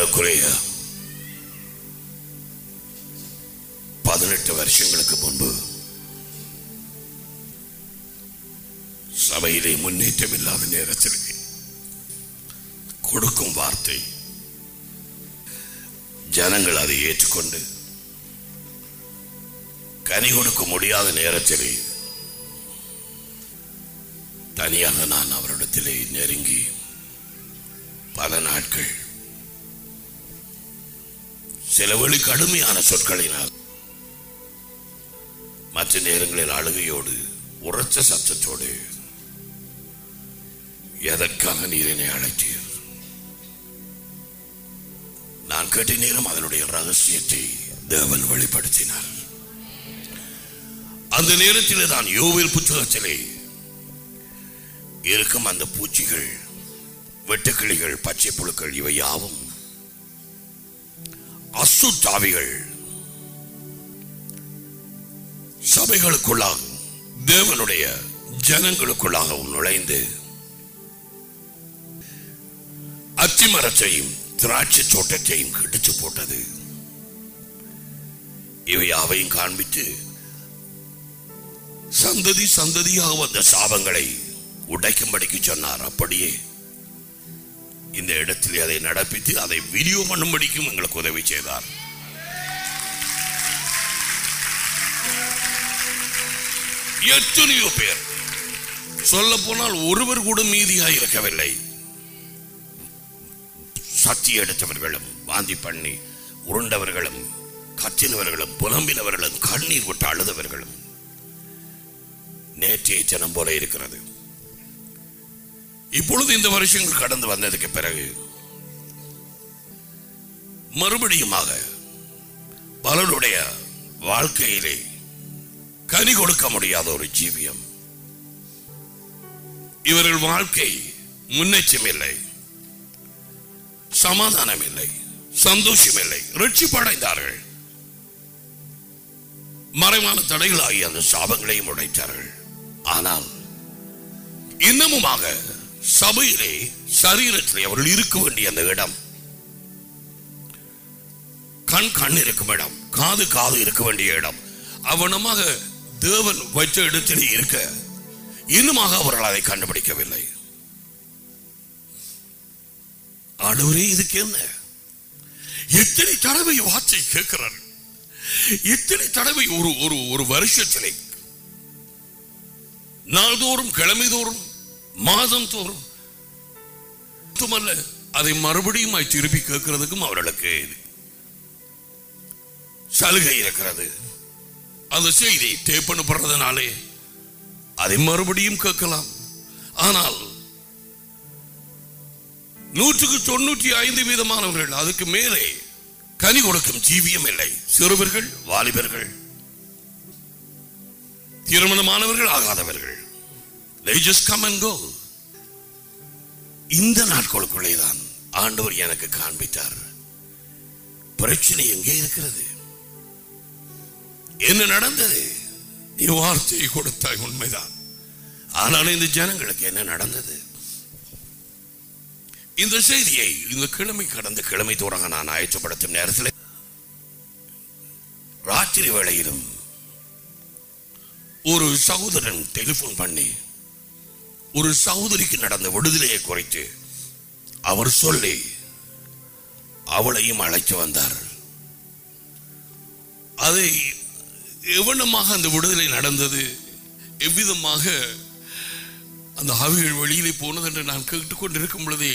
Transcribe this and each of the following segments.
ஏறக்குறைய பதினெட்டு வருஷங்களுக்கு முன்பு சபையிலே முன்னேற்றம் இல்லாத நேரத்தில் கொடுக்கும் வார்த்தை ஜனங்கள் அதை ஏற்றுக்கொண்டு கனி கொடுக்க முடியாத நேரத்திலே தனியாக நான் அவரிடத்திலே நெருங்கி பல நாட்கள் சில வழி கடுமையான சொற்களினால் மற்ற நேரங்களில் அழுகையோடு உரத்த சத்தத்தோடு எதற்காக நீர் என்னை அழைத்தீர் நான் கேட்ட நேரம் அதனுடைய ரகசியத்தை தேவன் வெளிப்படுத்தினார் அந்த நேரத்தில் தான் யோவில் புத்தகத்திலே இருக்கும் அந்த பூச்சிகள் வெட்டுக்கிளிகள் பச்சை புழுக்கள் இவை யாவும் அசுத்தாவிகள் சபைகளுக்குள்ளாக தேவனுடைய ஜனங்களுக்குள்ளாக நுழைந்து அத்திமரத்தையும் திராட்சை தோட்டத்தையும் கிடிச்சு போட்டது இவை யாவையும் காண்பித்து சந்ததி சந்ததியாக வந்த சாபங்களை உடைக்கும்படிக்கு சொன்னார் அப்படியே இந்த இடத்தில் அதை நடப்பித்து அதை வீடியோ பண்ணும்படிக்கும் எங்களுக்கு உதவி செய்தார் எத்தனையோ பேர் சொல்ல போனால் ஒருவர் கூட மீதியாக இருக்கவில்லை சக்தி எடுத்தவர்களும் வாந்தி பண்ணி உருண்டவர்களும் கத்தினவர்களும் புலம்பினவர்களும் கண்ணீர் விட்டு அழுதவர்களும் நேற்றைய ஜனம் போல இருக்கிறது இப்பொழுது இந்த வருஷங்கள் கடந்து வந்ததுக்கு பிறகு மறுபடியுமாக பலருடைய வாழ்க்கையிலே கனி கொடுக்க முடியாத ஒரு ஜீவியம் இவர்கள் வாழ்க்கை முன்னேற்றம் இல்லை சமாதானம் இல்லை சந்தோஷம் இல்லை ரட்சிப்படைந்தார்கள் மறைவான தடைகளாகி அந்த சாபங்களையும் உடைத்தார்கள் ஆனால் இன்னமுமாக சபையிலே சரீரத்திலே அவர்கள் இருக்க வேண்டிய அந்த இடம் கண் கண் இருக்கும் இடம் காது காது இருக்க வேண்டிய இடம் அவனமாக தேவன் வைத்த இடத்திலே இருக்க இன்னுமாக அவர்கள் அதை கண்டுபிடிக்கவில்லை ஆண்டவரே இதுக்கு என்ன எத்தனை தடவை வார்த்தை கேட்கிறார் எத்தனை தடவை ஒரு ஒரு ஒரு வருஷத்திலே நாள்தோறும் கிழமை தோறும் மாதம் தோறும் மட்டுமல்ல அதை மறுபடியும் திருப்பி கேட்கிறதுக்கும் அவர்களுக்கு சலுகை இருக்கிறது அந்த செய்தி டேப் பண்ணப்படுறதுனாலே அதை மறுபடியும் கேட்கலாம் ஆனால் நூற்றுக்கு தொண்ணூற்றி ஐந்து வீதமானவர்கள் அதுக்கு மேலே கனி கொடுக்கும் ஜீவியம் இல்லை சிறுவர்கள் வாலிபர்கள் திருமணமானவர்கள் ஆகாதவர்கள் they just come and go இந்த நாட்களுக்குள்ளே தான் ஆண்டவர் எனக்கு காண்பித்தார் பிரச்சனை எங்கே இருக்கிறது என்ன நடந்தது நீ வார்த்தையை கொடுத்தாய் உண்மைதான் ஆனால் இந்த ஜனங்களுக்கு என்ன நடந்தது இந்த செய்தியை இந்த கிழமை கடந்த கிழமை தூரங்க நான் ஆயற்றப்படுத்தும் நேரத்தில் ராத்திரி வேளையிலும் ஒரு சகோதரன் டெலிபோன் பண்ணி ஒரு சகோதரிக்கு நடந்த விடுதலையை குறைத்து அவர் சொல்லி அவளையும் அழைத்து வந்தார் அதை எவ்வளமாக அந்த விடுதலை நடந்தது எவ்விதமாக அந்த ஆவிகள் வெளியிலே போனது என்று நான் கேட்டுக்கொண்டிருக்கும் பொழுதே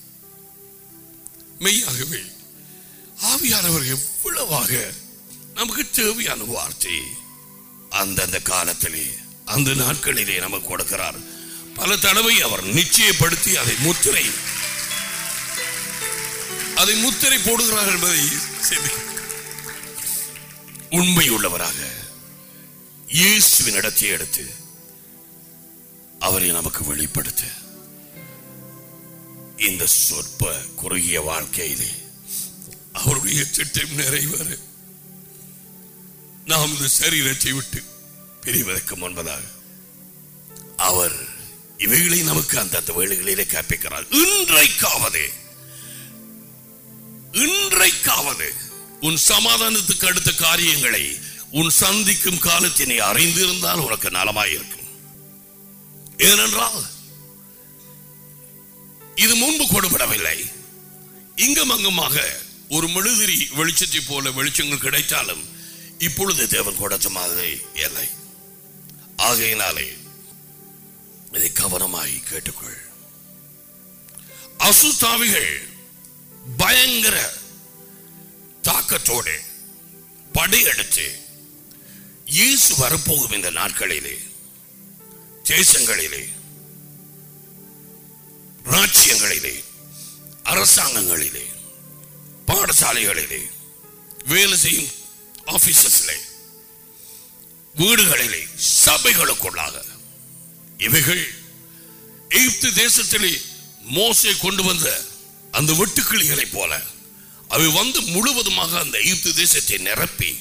மெய்யாகவே ஆவியானவர் எவ்வளவாக நமக்கு தேவையான வார்த்தை அந்தந்த காலத்திலே அந்த நாட்களிலே நமக்கு கொடுக்கிறார் பல தடவை அவர் நிச்சயப்படுத்தி அதை முத்திரை அதை முத்திரை போடுகிறார் என்பதை சிந்திக்க உண்மை உள்ளவராக இயேசுவின் இடத்தை எடுத்து அவரை நமக்கு வெளிப்படுத்த இந்த சொற்ப குறுகிய வாழ்க்கையிலே அவருடைய திட்டம் நிறைவேற நாம் இந்த சரீரத்தை விட்டு பிரிவதற்கு முன்பதாக அவர் இவைகளை நமக்கு அந்தந்த வேளைகளிலே கற்பிக்கிறார் இன்றைக்காவது இன்றைக்காவது உன் சமாதானத்துக்கு அடுத்த காரியங்களை உன் சந்திக்கும் காலத்தை நீ அறிந்திருந்தால் உனக்கு நலமாயிருக்கும் ஏனென்றால் இது முன்பு கொடுபடவில்லை இங்கும் அங்குமாக ஒரு மெழுதிரி வெளிச்சத்தை போல வெளிச்சங்கள் கிடைத்தாலும் இப்பொழுது தேவன் கொடுத்த மாதிரி இல்லை ஆகையினாலே இதை கவனமாய் கேட்டுக்கொள் அசுத்தாவிகள் பயங்கர தாக்கத்தோடு படையெடுத்து இயேசு வரப்போகும் இந்த நாட்களிலே தேசங்களிலே ராஜ்யங்களிலே அரசாங்கங்களிலே பாடசாலைகளிலே வேலை செய்யும் ஆபீசஸ்லே வீடுகளிலே சபைகளுக்குள்ளாக இவைகள் எகிப்து தேசத்திலே மோசே கொண்டு வந்த அந்த வெட்டுக்கிளிகளைப் போல அவை வந்து முழுவதுமாக அந்த எகிப்து தேசத்தை நிரப்பி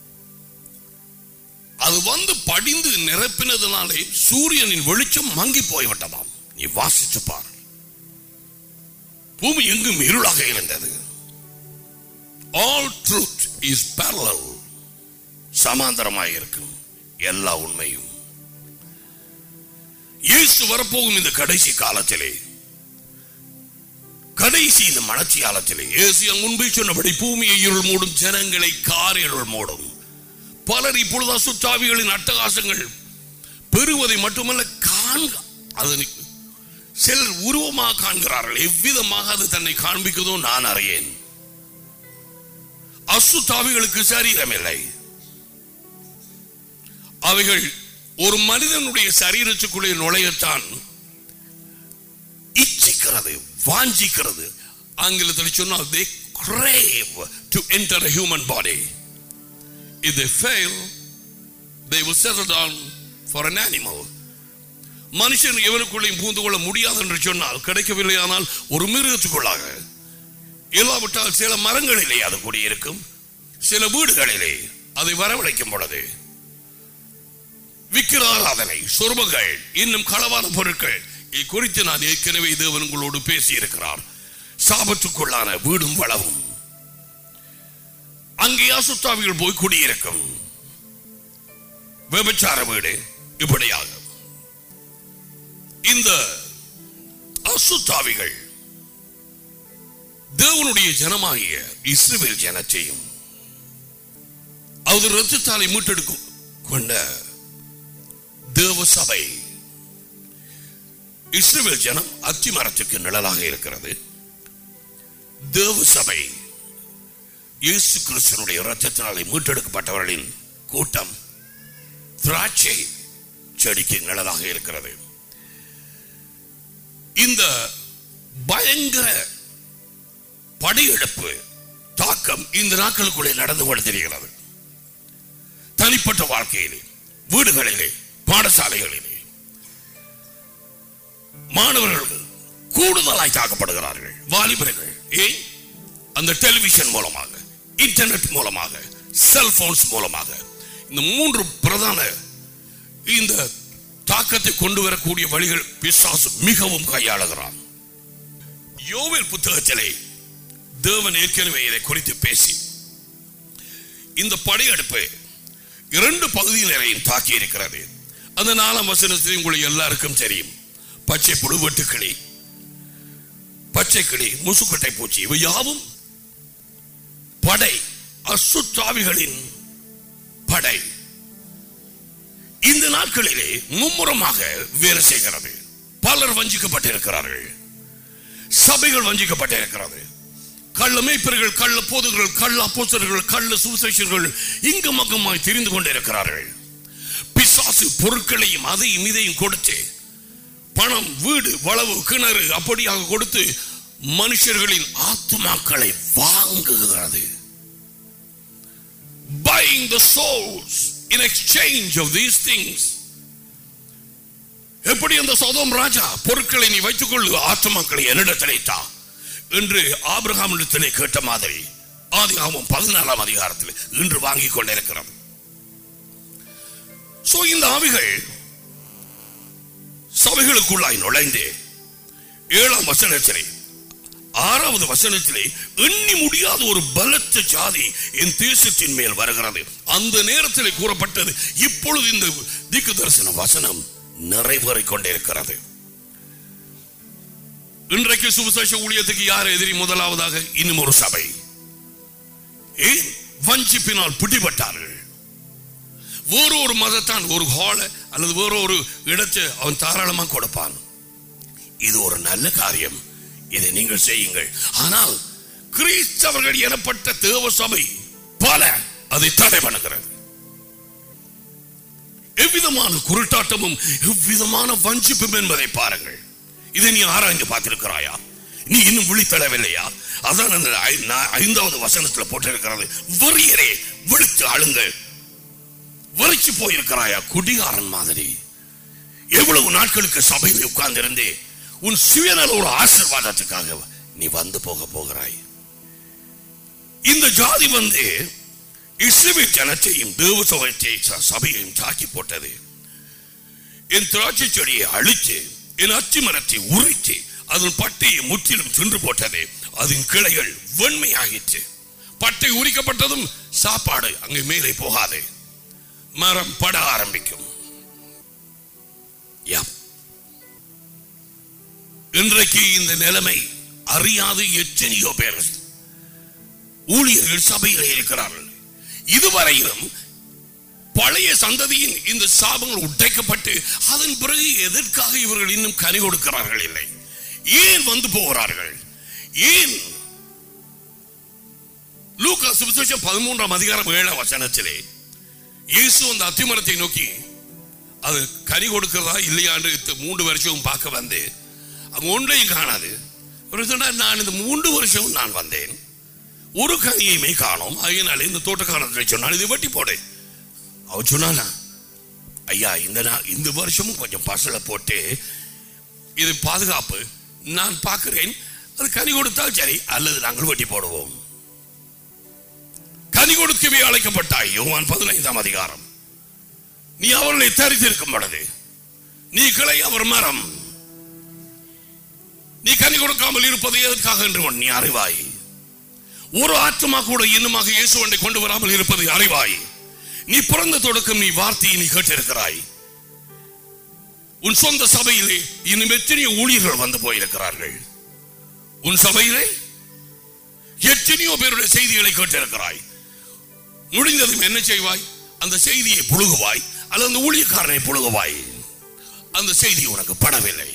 அது வந்து படிந்து நிரப்பினதுனாலே சூரியனின் வெளிச்சம் மங்கி போய்விட்டதாம் நீ வாசிச்சு பார் பூமி எங்கும் இருளாக இருந்தது ஆல் ட்ரூத் இஸ் parallel சமாந்தரமாக இருக்கும் எல்லா உண்மையும் இயேசு வரப்போகும் இந்த கடைசி காலத்திலே கடைசி இந்த மனச்சி காலத்திலே இயேசு முன்பே சொன்னபடி பூமியை இருள் மூடும் ஜனங்களை கார் இருள் மூடும் பலர் இப்பொழுது அசுத்தாவிகளின் அட்டகாசங்கள் பெறுவதை மட்டுமல்ல காண்க அது சிலர் உருவமாக காண்கிறார்கள் எவ்விதமாக அது தன்னை காண்பிக்குதோ நான் அறியேன் அசுத்தாவிகளுக்கு சரீரம் இல்லை அவைகள் ஒரு மனிதனுடைய சரீரத்துக்குள்ளே நுழையத்தான் இச்சிக்கிறது வாஞ்சிக்கிறது ஆங்கிலத்தில் சொன்னால் they crave to enter a human body if they fail they will settle down for an animal மனுஷன் எவனுக்குள்ளேயும் பூந்து கொள்ள முடியாது என்று சொன்னால் கிடைக்கவில்லை ஆனால் ஒரு மிருகத்துக்குள்ளாக இல்லாவிட்டால் சில மரங்களிலே அது குடியிருக்கும் சில வீடுகளிலே அதை வரவழைக்கும் பொழுது விக்கிராராதனை சொர்பங்கள் இன்னும் களவான பொருட்கள் இது குறித்து நான் ஏற்கனவே தேவன் உங்களோடு பேசி இருக்கிறார் சாபத்துக்குள்ளான வீடும் வளவும் அங்கே அசுத்தாவிகள் போய் குடியிருக்கும் விபச்சார வீடு இப்படியாக இந்த அசுத்தாவிகள் தேவனுடைய ஜனமாகிய இஸ்ரவேல் ஜனத்தையும் அவர் ரத்தத்தாலை மீட்டெடுக்கும் கொண்ட தேவ சபை இஸ்ரவேல் ஜனம் அத்தி மரத்துக்கு நிழலாக இருக்கிறது தேவ சபை இயேசு கிறிஸ்தனுடைய ரத்தத்தினாலே மீட்டெடுக்கப்பட்டவர்களின் கூட்டம் திராட்சை செடிக்கு நிழலாக இருக்கிறது இந்த பயங்கர படையெடுப்பு தாக்கம் இந்த நாட்களுக்குள்ளே நடந்து கொண்டு தெரிகிறது தனிப்பட்ட வாழ்க்கையிலே வீடுகளிலே பாடசாலைகளிலே மாணவர்கள் கூடுதலாய் தாக்கப்படுகிறார்கள் வாலிபர்கள் ஏன் அந்த டெலிவிஷன் மூலமாக இன்டர்நெட் மூலமாக செல்போன்ஸ் மூலமாக இந்த மூன்று பிரதான இந்த தாக்கத்தை கொண்டு வரக்கூடிய வழிகள் பிசாசு மிகவும் கையாளுகிறான் யோவேல் புத்தகத்திலே தேவன் ஏற்கனவே இதை குறித்து பேசி இந்த படையெடுப்பு இரண்டு பகுதியினரையும் தாக்கி இருக்கிறது அந்த நாலாம் வசனத்தில் உங்களுக்கு எல்லாருக்கும் தெரியும் பச்சை புழு வெட்டுக்கிளி பச்சை கிளி முசுக்கட்டை பூச்சி இவை யாவும் படை அசுத்தாவிகளின் படை இந்த நாட்களிலே மும்முரமாக வேலை செய்கிறது பலர் வஞ்சிக்கப்பட்டிருக்கிறார்கள் சபைகள் வஞ்சிக்கப்பட்டிருக்கிறது கள்ள மேய்ப்பர்கள் கள்ள போதுகள் கள்ள அப்போசர்கள் கள்ள சுவிசேஷர்கள் இங்கும் அங்குமாய் தெரிந்து கொண்டிருக்கிறார்கள் பிசாசு பொருட்களையும் அதையும் இதையும் கொடுத்து பணம் வீடு வளவு கிணறு அப்படியாக கொடுத்து மனுஷர்களின் ஆத்மாக்களை வாங்குகிறது buying the souls in exchange of these things எப்படி அந்த சோதோம் ராஜா பொருட்களை நீ வைத்துக் கொள்ளு ஆத்மாக்களை என்னிடத்திலே தா என்று ஆபிரகாமிடத்திலே கேட்ட மாதிரி ஆதிகாமம் பதினாலாம் அதிகாரத்தில் இன்று வாங்கிக் கொண்டிருக்கிறது சோ இந்த ஆவிகள் சபைகளுக்குள்ளாய் நுழைந்து ஏழாம் வசனத்திலே ஆறாவது வசனத்திலே எண்ணி முடியாத ஒரு பலத்த ஜாதி என் தேசத்தின் மேல் வருகிறது அந்த நேரத்திலே கூறப்பட்டது இப்பொழுது இந்த திக்கு தரிசன வசனம் நிறைவேறிக் கொண்டிருக்கிறது இன்றைக்கு சுவிசேஷ ஊழியத்துக்கு யார் எதிரி முதலாவதாக இன்னும் ஒரு சபை ஏன் வஞ்சிப்பினால் பிடிபட்டார்கள் வேறு ஒரு மதத்தான் ஒரு ஹால அல்லது வேற ஒரு இடத்தை அவன் தாராளமாக கொடுப்பான் இது ஒரு நல்ல காரியம் இதை நீங்கள் செய்யுங்கள் ஆனால் கிறிஸ்தவர்கள் எனப்பட்ட தேவ சபை பல அதை தடை பண்ணுகிறது எவ்விதமான குருட்டாட்டமும் எவ்விதமான வஞ்சிப்பும் என்பதை பாருங்கள் இதை நீ ஆராய்ந்து பார்த்திருக்கிறாயா நீ இன்னும் விழித்தளவில்லையா அதான் அந்த ஐ- நா- ஐந்தாவது வசனத்துல போட்டிருக்கிறது வெறியரே விழித்து அழுங்கள் வெறிச்சு போயிருக்கிறாயா குடிகாரன் மாதிரி எவ்வளவு நாட்களுக்கு சபையில் உட்கார்ந்திருந்தே உன் சுயநல ஒரு ஆசீர்வாதத்துக்காக நீ வந்து போக போகிறாய் இந்த ஜாதி வந்து இஸ்ரவேல் ஜனத்தையும் தேவ சபையை சபையையும் சாக்கி போட்டது என் திராட்சை செடியை அழித்து என் அத்தி மரத்தை உரித்து அதன் பட்டையை முற்றிலும் தின்று போட்டது அதன் கிளைகள் வெண்மையாகிற்று பட்டை உரிக்கப்பட்டதும் சாப்பாடு அங்கே மேலே போகாது மரம் பட ஆரம்பிக்கும் யா. இன்றைக்கு இந்த நிலைமை அறியாது எத்தனையோ பேர் ஊழியர்கள் சபையில் இருக்கிறார்கள் இதுவரையிலும் பழைய சந்ததியின் இந்த சாபங்கள் உடைக்கப்பட்டு அதன் பிறகு எதற்காக இவர்கள் இன்னும் கனி கொடுக்கிறார்கள் இல்லை ஏன் வந்து போகிறார்கள் ஏன் லூக்கா சுவிசேஷம் பதிமூன்றாம் அதிகாரம் ஏழாம் வசனத்திலே இயேசு அந்த அத்திமரத்தை நோக்கி அது கனி கொடுக்கிறதா இல்லையான்னு இத்த மூன்று வருஷம் பார்க்க வந்து அங்க ஒன்றையும் காணாது அவர் சொன்னார், நான் இந்த மூன்று வருஷம் நான் வந்தேன் ஒரு கனியுமே காணோம் அதனால இந்த தோட்டக்காரத்தை சொன்னால் இதை வெட்டி போடு அவர் சொன்னானா ஐயா இந்த நா- இந்த வருஷமும் கொஞ்சம் பசலை போட்டு இது பாதுகாப்பு நான் பார்க்கிறேன் அது கனி கொடுத்தால் சரி அல்லது நாங்கள் வெட்டி போடுவோம் கனி கொடுக்கவே அழைக்கப்பட்டாய் யோவான் பதினைந்தாம் அதிகாரம் நீ அவர்களை தரித்திருக்கும் பொழுது நீ கிளை அவர் மரம் நீ கனி கொடுக்காமல் இருப்பது எதற்காக என்று நீ அறிவாய் ஒரு ஆத்மா கூட இன்னுமாக இயேசுவண்டை கொண்டு வராமல் இருப்பது அறிவாய் நீ பிறந்த தொடக்கம் நீ வார்த்தையை நீ கேட்டிருக்கிறாய் உன் சொந்த சபையிலே இன்னும் எத்தனையோ ஊழியர்கள் வந்து போயிருக்கிறார்கள் உன் சபையிலே எத்தனையோ பேருடைய செய்திகளை கேட்டிருக்கிறாய் முடிந்ததும் என்ன செய்வாய் அந்த செய்தியை புழுகுவாய் அல்லது அந்த ஊழியக்காரனை புழுகுவாய் அந்த செய்தி உனக்கு படவில்லை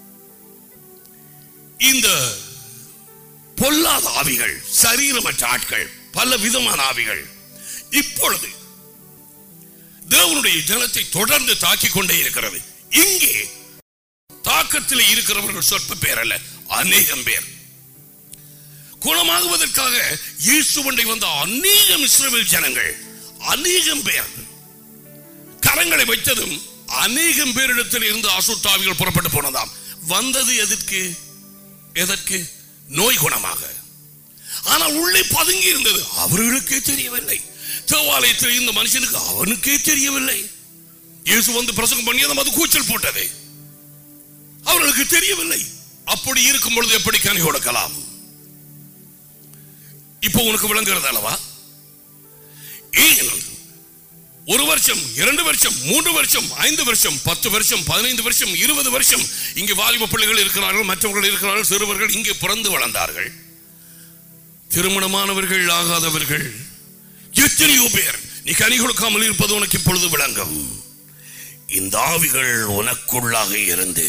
இந்த பொல்லாத ஆவிகள் சரீரமற்ற ஆட்கள் பல விதமான ஆவிகள் இப்பொழுது தேவனுடைய ஜனத்தை தொடர்ந்து தாக்கிக் கொண்டே இருக்கிறது இங்கே தாக்கத்தில் இருக்கிறவர்கள் சொற்ப பேர் அல்ல அநேகம் பேர் குணமாகுவதற்காக இயேசுவண்டை வந்த அநேகம் இஸ்ரவேல் ஜனங்கள் அநேகம் பேர் கரங்களை வைத்ததும் அநேகம் பேரிடத்தில் இருந்து அசுத்தாவிகள் புறப்பட்டு போனதாம் வந்தது எதற்கு எதற்கு நோய் குணமாக ஆனால் உள்ளே பதுங்கி இருந்தது அவர்களுக்கே தெரியவில்லை தேவாலயத்தில் இந்த மனுஷனுக்கு அவனுக்கே தெரியவில்லை இயேசு வந்து பிரசங்கம் பண்ணி அது கூச்சல் போட்டது அவர்களுக்கு தெரியவில்லை அப்படி இருக்கும் பொழுது எப்படி கனி கொடுக்கலாம் இப்போ உனக்கு விளங்குறது அல்லவா ஏன் ஒரு வருஷம் இரண்டு வருஷம் மூன்று வருஷம் ஐந்து வருஷம் பத்து வருஷம் பதினைந்து வருஷம் இருபது வருஷம் இங்கே வாலிப பிள்ளைகள் இருக்கிறார்கள் மற்றவர்கள் இருக்கிறார்கள் சிறுவர்கள் இங்கே பிறந்து வளர்ந்தார்கள் திருமணமானவர்கள் ஆகாதவர்கள் எத்தனையோ பேர் நீ கனி கொடுக்காமல் இருப்பது உனக்கு இப்பொழுது விளங்கும் இந்த ஆவிகள் உனக்குள்ளாக இருந்து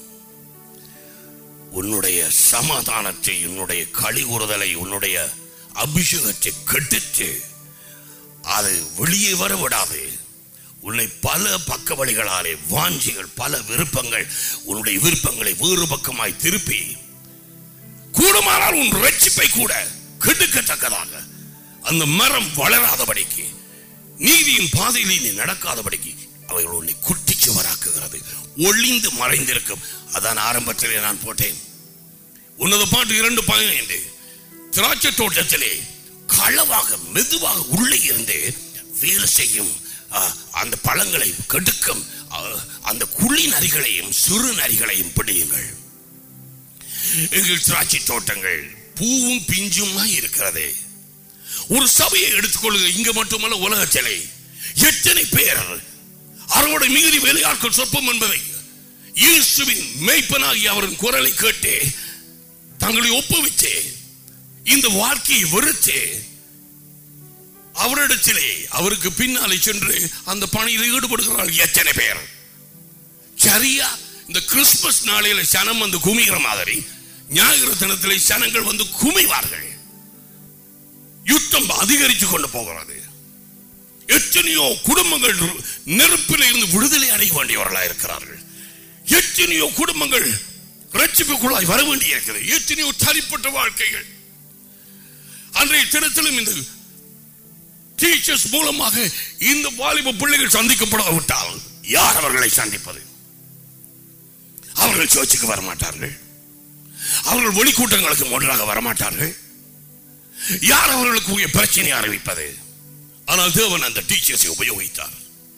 உன்னுடைய சமாதானத்தை உன்னுடைய களி உறுதலை உன்னுடைய அபிஷேகத்தை கெடுத்து அது வெளியே வர விடாது உன்னை பல பக்க வழிகளாலே வாஞ்சிகள் பல விருப்பங்கள் உன்னுடைய விருப்பங்களை வேறு பக்கமாய் திருப்பி கூடுமானால் உன் ரட்சிப்பை கூட கெடுக்கத்தக்கதாக அந்த மரம் வளராதபடிக்கு நீதியின் பாதையிலே நீ நடக்காதபடிக்கு அவைகள் உன்னை குட்டிச்சுவராக்குகிறது ஒளிந்து மறைந்திருக்கும் அதான் ஆரம்பத்திலே நான் போட்டேன் உன்னத பாட்டு இரண்டு பதினைந்து திராட்சை தோட்டத்திலே களவாக மெதுவாக உள்ளே இருந்து வேலை செய்யும் ஆ, அந்த பழங்களை கெடுக்கும் ஆ, அந்த குழி நரிகளையும் சிறு நரிகளையும் பிடியுங்கள் எங்கள் திராட்சை தோட்டங்கள் பூவும் பிஞ்சுமாய் இருக்கிறது ஒரு சபையை எடுத்துக்கொள்ளுங்க இங்க மட்டுமல்ல உலகத்திலே எத்தனை பேர் அறுவடை மிகுதி வேலையாட்கள் சொற்பம் என்பதை இயேசுவின் மெய்ப்பனாகி அவரின் குரலை கேட்டு தங்களை ஒப்புவித்து இந்த வாழ்க்கையை வெறுத்து அவரிடத்திலே அவருக்கு பின்னாலே சென்று அந்த பணியில் ஈடுபடுகிறார்கள் எத்தனை பேர் சரியா இந்த கிறிஸ்துமஸ் நாளையில சனம் வந்து குமிகிற மாதிரி ஞாயிறு தினத்திலே சனங்கள் வந்து குமிவார்கள் யுத்தம் அதிகரித்துக் கொண்டு போகிறது எத்தனையோ குடும்பங்கள் நெருப்பில் இருந்து விடுதலை அடைய வேண்டியவர்களாக இருக்கிறார்கள் எத்தனையோ குடும்பங்கள் ரட்சிப்புக்குள்ளாய் வர வேண்டி இருக்கிறது எத்தனையோ தனிப்பட்ட வாழ்க்கைகள் அன்றைய தினத்திலும் இந்த டீச்சர்ஸ் மூலமாக இந்த வாலிப பிள்ளைகள் சந்திக்கப்படாவிட்டால் யார் அவர்களை சந்திப்பது அவர்கள் சர்ச்சுக்கு வரமாட்டார்கள் அவர்கள் வெளிக்கூட்டங்களுக்கு ஒன்றாக வரமாட்டார்கள் யார் அவர்களுக்கு உரிய பிரச்சனை அறிவிப்பது ஆனால் தேவன் அந்த டீச்சர்ஸை உபயோகித்தார்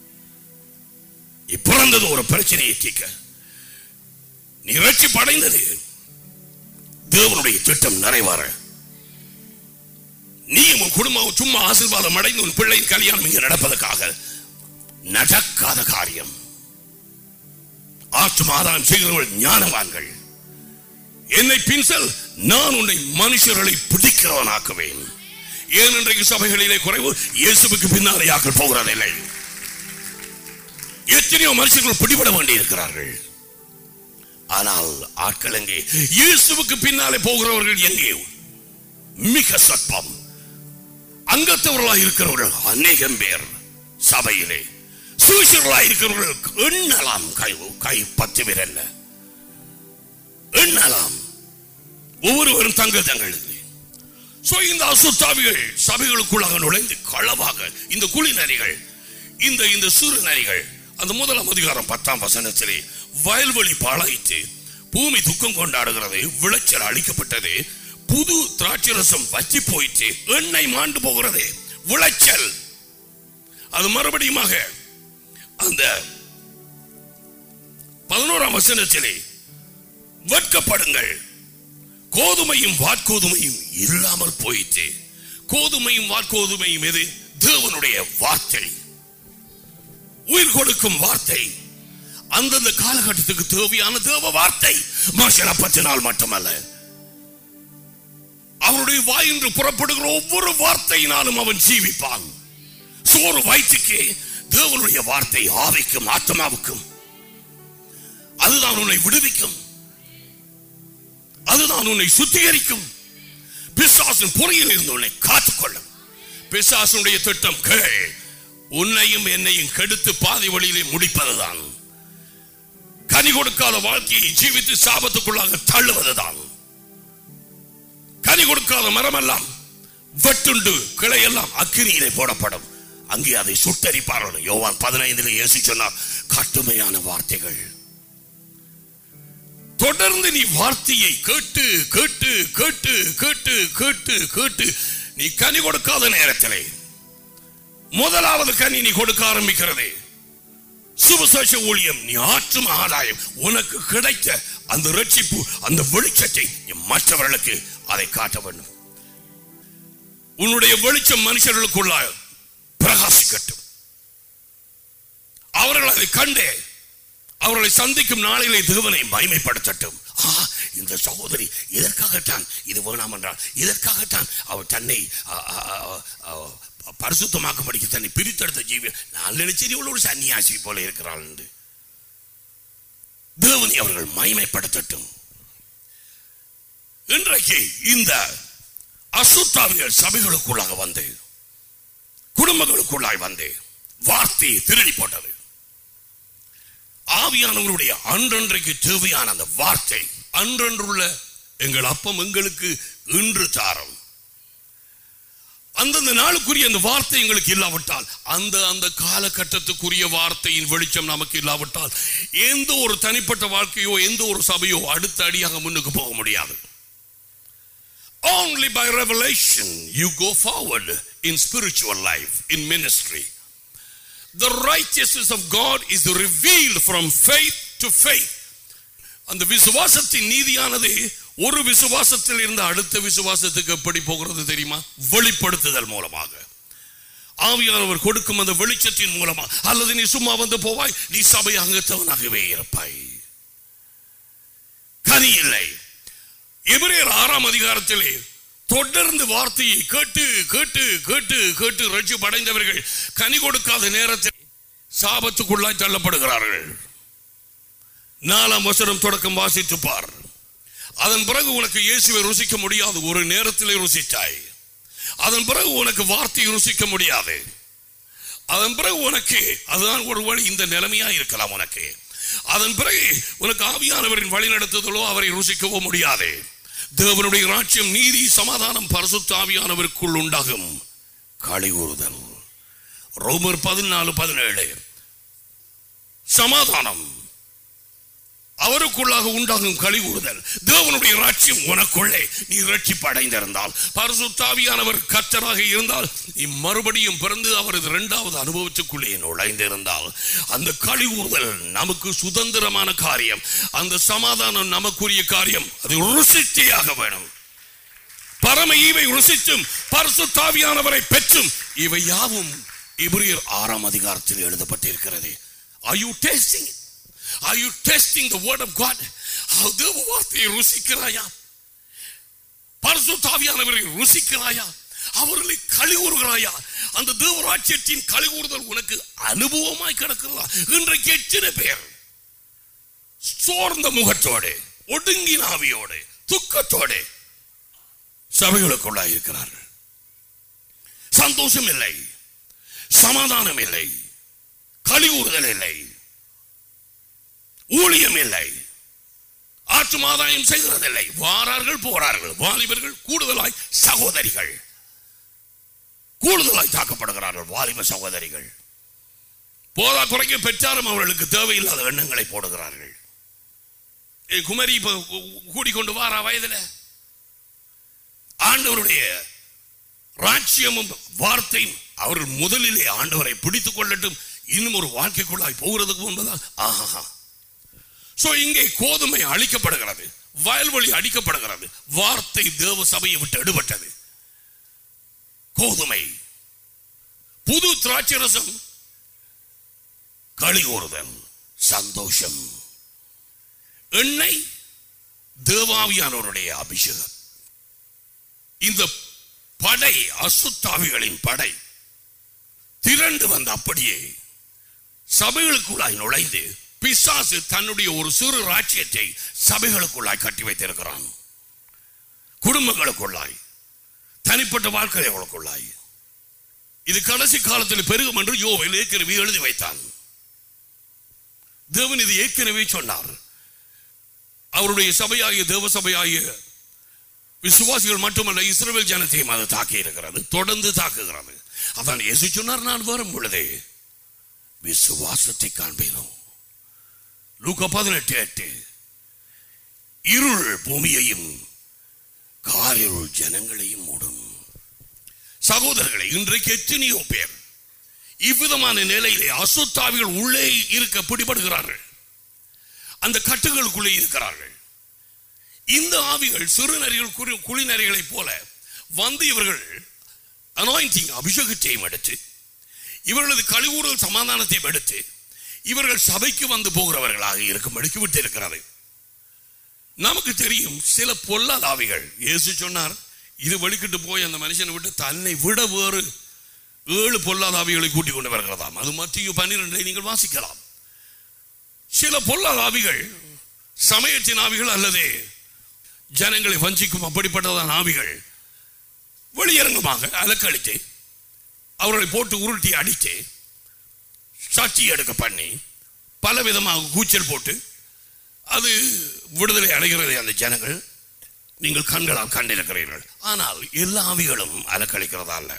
பிறந்தது ஒரு பிரச்சனையை தீர்க்க நீ ரட்சிப்படைந்தது தேவனுடைய திட்டம் நிறைவேற நீயும் உன் குடும்பம் சும்மா ஆசீர்வாதம் அடைந்து உன் பிள்ளையின் கல்யாணம் இங்கு நடப்பதற்காக நடக்காத காரியம் ஆற்று மாதானம் செய்கிறவர்கள் ஞானவான்கள் என்னை பின்சல் நான் உன்னை மனுஷர்களை பிடிக்கிறவனாக்குவேன் ஏன் இன்றைக்கு சபைகளிலே குறைவு இயேசுவுக்கு பின்னாலே ஆக்கள் போகிறதில்லை எத்தனையோ மனுஷர்கள் பிடிபட வேண்டி இருக்கிறார்கள் ஆனால் ஆட்கள் எங்கே இயேசுவுக்கு பின்னாலே போகிறவர்கள் எங்கே மிக சற்பம் அங்கத்தவர்களாக இருக்கிறவர்கள் அநேகம் பேர் சபையிலே சூசர்களாக இருக்கிறவர்கள் எண்ணலாம் கை கை பத்து பேர் அல்ல எண்ணலாம் ஒவ்வொருவரும் தங்கள் தங்கள் சோ இந்த அசுத்தாவிகள் சபைகளுக்குள்ளாக நுழைந்து களவாக இந்த குழி நரிகள் இந்த இந்த சிறு நரிகள் அந்த முதலாம் அதிகாரம் பத்தாம் வசனத்திலே வயல்வெளி பாழாயிற்று பூமி துக்கம் கொண்டாடுகிறது விளைச்சல் அளிக்கப்பட்டது புது திராட்சரசம் வற்றி போயிற்று எண்ணெய் மாண்டு போகிறது விளைச்சல் அது மறுபடியுமாக அந்த பதினோராம் வசனத்திலே வெட்கப்படுங்கள் கோதுமையும் வாட்கோதுமையும் இல்லாமல் போயிற்று கோதுமையும் வாட்கோதுமையும் எது தேவனுடைய வார்த்தை உயிர் கொடுக்கும் வார்த்தை அந்தந்த காலகட்டத்துக்கு தேவையான தேவ வார்த்தை மனுஷன் அப்பத்தினால் மட்டுமல்ல அவருடைய வாயின்று புறப்படுகிற ஒவ்வொரு வார்த்தையினாலும் அவன் ஜீவிப்பான் சோறு வயிற்றுக்கு தேவனுடைய வார்த்தை ஆவிக்கும் ஆத்மாவுக்கும் அதுதான் உன்னை விடுவிக்கும் அதுதான் உன்னை சுத்திகரிக்கும் பிசாசின் பொறியில் இருந்து உன்னை காத்துக்கொள்ளும் பிசாசனுடைய திட்டம் கேள் உன்னையும் என்னையும் கெடுத்து பாதி வழியிலே முடிப்பதுதான் கனி கொடுக்காத வாழ்க்கையை ஜீவித்து சாபத்துக்குள்ளாக தள்ளுவதுதான் கனி கொடுக்காத மரமெல்லாம் வெட்டுண்டு கிளையெல்லாம் அக்கினியிலே போடப்படும் அங்கே அதை சுட்டரிப்பார்கள் யோவான் பதினைந்தில் இயேசு சொன்னார் கட்டுமையான வார்த்தைகள் தொடர்ந்து நீ வார்த்தையை கேட்டு கேட்டு கேட்டு கேட்டு கேட்டு கேட்டு நீ கனி கொடுக்காத நேரத்திலே முதலாவது கனி நீ கொடுக்க ஆரம்பிக்கிறது சுபசேஷ ஊழியம் நீ ஆற்றும் ஆதாயம் உனக்கு கிடைத்த அந்த ரட்சிப்பு அந்த வெளிச்சத்தை நீ மற்றவர்களுக்கு அதை காட்ட வேண்டும் உன்னுடைய வெளிச்சம் மனுஷர்களுக்குள்ள பிரகாசிக்கட்டும் அவர்கள் அதை கண்டே அவர்களை சந்திக்கும் நாளிலே தேவனை மகிமைப்படுத்தட்டும் ஆ, இந்த சகோதரி இதற்காகத்தான் இது வேணாம் என்றால் இதற்காகத்தான் அவர் தன்னை ஆ, ஆ, ஆ, ஆ, பரிசுத்தமாக்கும்படிக்கு தன்னை பிரித்தெடுத்த ஜீவி நான் நினைச்சது இவ்வளவு ஒரு சன்னியாசி போல இருக்கிறாள் என்று தேவனை அவர்கள் மகிமைப்படுத்தட்டும் இன்றைக்கு இந்த அசுத்தாவிகள் சபைகளுக்குள்ளாக வந்து குடும்பங்களுக்குள்ளாய் வந்து வார்த்தையை திருடி போட்டது ஆவியானவருடைய அன்றன்றைக்கு தேவையான அந்த வார்த்தை அன்றன்றுள்ள எங்கள் அப்பம் எங்களுக்கு இன்று தாரம் அந்தந்த நாளுக்குரிய அந்த வார்த்தை எங்களுக்கு இல்லாவிட்டால் அந்த அந்த காலகட்டத்துக்குரிய வார்த்தையின் வெளிச்சம் நமக்கு இல்லாவிட்டால் எந்த ஒரு தனிப்பட்ட வாழ்க்கையோ எந்த ஒரு சபையோ அடுத்த அடியாக முன்னுக்கு போக முடியாது Only by revelation you go forward in spiritual life, in ministry. The righteousness of God is revealed from faith to faith. அந்த விசுவாசத்தின் நீதியானது ஒரு விசுவாசத்தில் இருந்து அடுத்த விசுவாசத்துக்கு எப்படி போகிறது தெரியுமா வெளிப்படுத்துதல் மூலமாக ஆவியானவர் கொடுக்கும் அந்த வெளிச்சத்தின் மூலமா அல்லது நீ சும்மா வந்து போவாய் நீ சபை அங்கத்தவனாகவே இருப்பாய் கனி இல்லை எபிரேயர் ஆறாம் அதிகாரத்திலே தொடர்ந்து வார்த்தையை கேட்டு கேட்டு கேட்டு கேட்டு ரட்சி படைந்தவர்கள் கனி கொடுக்காத நேரத்தில் சாபத்துக்குள்ளாய் தள்ளப்படுகிறார்கள் நாலாம் வசனம் தொடக்கம் வாசித்து பார் அதன் பிறகு உனக்கு இயேசுவை ருசிக்க முடியாது ஒரு நேரத்திலே ருசித்தாய் அதன் பிறகு உனக்கு வார்த்தையை ருசிக்க முடியாது அதன் பிறகு உனக்கு அதுதான் ஒரு வழி இந்த நிலைமையா இருக்கலாம் உனக்கு அதன் பிறகு உனக்கு ஆவியானவரின் வழி நடத்துதலோ அவரை ருசிக்கவோ முடியாது தேவனுடைய ராட்சியம் நீதி சமாதானம் பரிசுத்த ஆவியானவருக்குள் உண்டாகும் களி கூறுதல் ரோமர் பதினாலு பதினேழு சமாதானம் அவருக்குள்ளாக உண்டாகும் களி கூறுதல் தேவனுடைய ராட்சியம் உனக்குள்ளே நீ ரட்சிப்பு அடைந்திருந்தால் பரிசுத்தாவியானவர் கர்த்தராக இருந்தால் நீ மறுபடியும் பிறந்து அவரது இரண்டாவது அனுபவத்துக்குள்ளே நுழைந்திருந்தால் அந்த களி கூறுதல் நமக்கு சுதந்திரமான காரியம் அந்த சமாதானம் நமக்குரிய காரியம் அது ருசித்தியாக வேணும் பரம ஈவை ருசித்தும் பரிசுத்தாவியானவரை பெற்றும் இவை யாவும் இப்ரியர் ஆறாம் அதிகாரத்தில் எழுதப்பட்டிருக்கிறது Are you tasting it? Are you testing the word of God? தேவ வார்த்தையை ருசிக்கிறாயா பரிசுத்தாவியானவரை ருசிக்கிறாயா அவர்களை கழிவுறுகிறாயா அந்த தேவராட்சியத்தின் கழிவுறுதல் உனக்கு அனுபவமாய் கிடக்கிறதா இன்றைக்கு எத்தனை பேர் சோர்ந்த முகத்தோடு ஒடுங்கின ஆவியோடு துக்கத்தோடு சபைகளுக்குள்ளாய் இருக்கிறார்கள் சந்தோஷம் இல்லை சமாதானம் இல்லை கழிவுறுதல் இல்லை ஊழியம் இல்லை ஆற்றுமாதாயம் செய்கிறதில்லை வாரார்கள் போறார்கள் வாலிபர்கள் கூடுதலாய் சகோதரிகள் கூடுதலாய் தாக்கப்படுகிறார்கள் வாலிப சகோதரிகள் போதா குறைக்க பெற்றாலும் அவர்களுக்கு தேவையில்லாத எண்ணங்களை போடுகிறார்கள் ஏய், குமரி இப்ப கூடிக்கொண்டு வாரா வயதுல ஆண்டவருடைய ராட்சியமும் வார்த்தையும் அவர்கள் முதலிலே ஆண்டவரை பிடித்துக் கொள்ளட்டும் இன்னும் ஒரு வாழ்க்கைக்குள்ளாய் போகிறதுக்கு முன்பதாக ஆஹா சோ இங்கே கோதுமை அழிக்கப்படுகிறது வயல்வெளி அடிக்கப்படுகிறது வார்த்தை தேவ சபையை விட்டு எடுபட்டது கோதுமை புது திராட்சை ரசம் களி கூறுதல் சந்தோஷம் எண்ணெய் தேவாவியானவருடைய அபிஷேகம் இந்த படை அசுத்தாவிகளின் படை திரண்டு வந்த அப்படியே சபைகளுக்குள்ளாய் நுழைந்து பிசாசு தன்னுடைய ஒரு சிறு ராஜ்யத்தை சபைகளுக்குள்ளாய் கட்டி வைத்திருக்கிறான் குடும்பங்களுக்குள்ளாய் தனிப்பட்ட வாழ்க்கைகளுக்குள்ளாய் இது கடைசி காலத்தில் பெருகும் என்று யோவில் ஏற்கனவே எழுதி வைத்தான் தேவன் இது ஏற்கனவே சொன்னார் அவருடைய சபையாகிய தேவ சபையாகிய விசுவாசிகள் மட்டுமல்ல இஸ்ரவேல் ஜனத்தையும் அது தாக்கி இருக்கிறது தொடர்ந்து தாக்குகிறது அதான் இயேசு சொன்னார் நான் வரும் பொழுதே விசுவாசத்தை காண்பேனும் லூக்கா பதினெட்டு எட்டு இருள் பூமியையும் காரிருள் ஜனங்களையும் மூடும் சகோதரர்களை இன்றைக்கு எத்தனையோ பேர் இவ்விதமான நிலையிலே அசுத்தாவிகள் உள்ளே இருக்க பிடிபடுகிறார்கள் அந்த கட்டுகளுக்குள்ளே இருக்கிறார்கள் இந்த ஆவிகள் சிறுநரிகள் குறி- குளிநரிகளைப் போல வந்து இவர்கள் அனாயிண்டிங் அபிஷேகத்தையும் எடுத்து இவர்களது கழிவுறல் சமாதானத்தையும் எடுத்து இவர்கள் சபைக்கு வந்து போகிறவர்களாக இருக்கும்படிக்கு விட்டு இருக்கிறது நமக்கு தெரியும் சில பொல்லாத ஆவிகள் இயேசு சொன்னார் இது வெளிக்கிட்டு போய் அந்த மனுஷனை விட்டு தன்னை விட வேறு ஏழு பொல்லாத ஆவிகளை கூட்டிக் கொண்டு வருகிறதாம் அது மத்திய பன்னிரெண்டை நீங்கள் வாசிக்கலாம் சில பொல்லாத ஆவிகள் சமயத்தின் ஆவிகள் அல்லது ஜனங்களை வஞ்சிக்கும் அப்படிப்பட்டதான ஆவிகள் வெளியரங்கமாக அலக்கழித்து அவர்களை போட்டு உருட்டி அடித்து சாட்சி எடுக்க பண்ணி பல விதமாக கூச்சல் போட்டு அது விடுதலை அடைகிறது அந்த ஜனங்கள் நீங்கள் கண்களால் கண்டிருக்கிறீர்கள் ஆனால் எல்லா ஆவிகளும் அலக்களிக்கிறதா அல்ல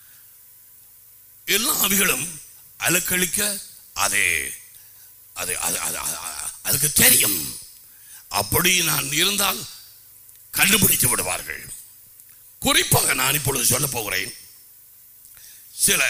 எல்லா ஆவிகளும் அலக்களிக்க அது அது அது- அது- அது- அதுக்கு தெரியும் அப்படி நான் இருந்தால் கண்டுபிடித்து விடுவார்கள் குறிப்பாக நான் இப்பொழுது சொல்ல போகிறேன் சில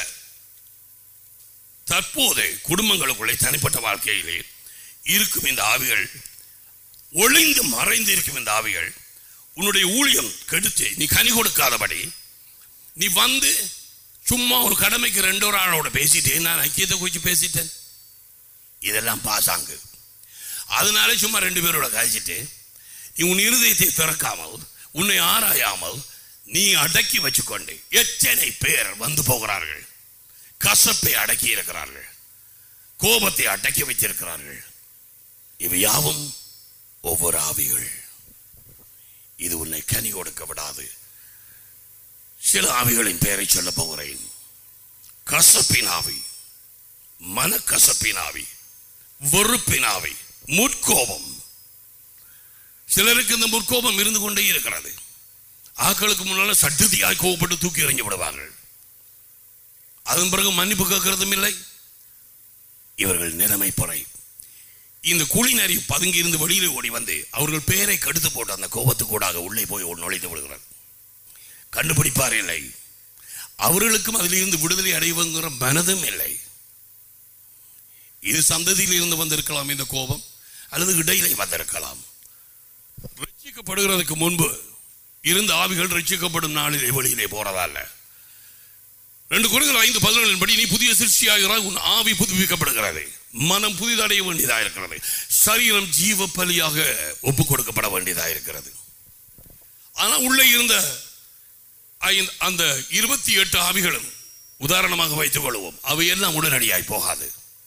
தற்போது குடும்பங்களுக்குள்ளே தனிப்பட்ட வாழ்க்கையிலே இருக்கும் இந்த ஆவிகள் ஒளிந்து மறைந்து இருக்கும் இந்த ஆவிகள் உன்னுடைய ஊழியம் கெடுத்து நீ கனி கொடுக்காதபடி நீ வந்து சும்மா ஒரு கடமைக்கு ரெண்டு ஒரு ஆளோட பேசிட்டேன் நான் ஐக்கியத்தை குறித்து பேசிட்டேன் இதெல்லாம் பாசாங்கு அதனால சும்மா ரெண்டு பேரோட கழிச்சிட்டு நீ உன் இருதயத்தை திறக்காமல் உன்னை ஆராயாமல் நீ அடக்கி வச்சுக்கொண்டு எத்தனை பேர் வந்து போகிறார்கள் கசப்பை அடக்கி இருக்கிறார்கள் கோபத்தை அடக்கி வைத்திருக்கிறார்கள் இவை யாவும் ஒவ்வொரு ஆவிகள் இது உன்னை கனி கொடுக்க விடாது சில ஆவிகளின் பெயரை சொல்ல போகிறேன் கசப்பின் ஆவி மனக்கசப்பின் ஆவி வெறுப்பின் ஆவி முற்கோபம் சிலருக்கு இந்த முற்கோபம் இருந்து கொண்டே இருக்கிறது ஆக்களுக்கு முன்னால சட்டுதியாய் கோபப்பட்டு தூக்கி எறிஞ்சு விடுவார்கள் அதன் பிறகு மன்னிப்பு கேட்கறதும் இல்லை இவர்கள் நிலைமை பொறை இந்த குழிநரி பதுங்கி இருந்து வெளியில ஓடி வந்து அவர்கள் பெயரை கடுத்து போட்டு அந்த கோபத்துக்கூடாக உள்ளே போய் நுழைந்து விடுகிறார் கண்டுபிடிப்பார் இல்லை அவர்களுக்கும் அதிலிருந்து விடுதலை அடைவங்கிற மனதும் இல்லை இது சந்ததியில் இருந்து வந்திருக்கலாம் இந்த கோபம் அல்லது இடையிலே வந்திருக்கலாம் ரட்சிக்கப்படுகிறதுக்கு முன்பு இருந்த ஆவிகள் ரட்சிக்கப்படும் நாளிலே வெளியிலே போறதல்ல ரெண்டு குறைகள் ஐந்து பதினொன்றின் படி நீ புதிய சிருஷ்டியாகிறாய் உன் ஆவி புதுப்பிக்கப்படுகிறது மனம் புதிதடைய வேண்டியதாக இருக்கிறது சரீரம் ஜீவ பலியாக ஒப்பு கொடுக்கப்பட வேண்டியதாக இருக்கிறது ஆனா உள்ளே இருந்த ஐந்து- அந்த இருபத்தி எட்டு ஆவிகளும் உதாரணமாக வைத்துக் கொள்வோம் அவை எல்லாம் உடனடியாய் போகாது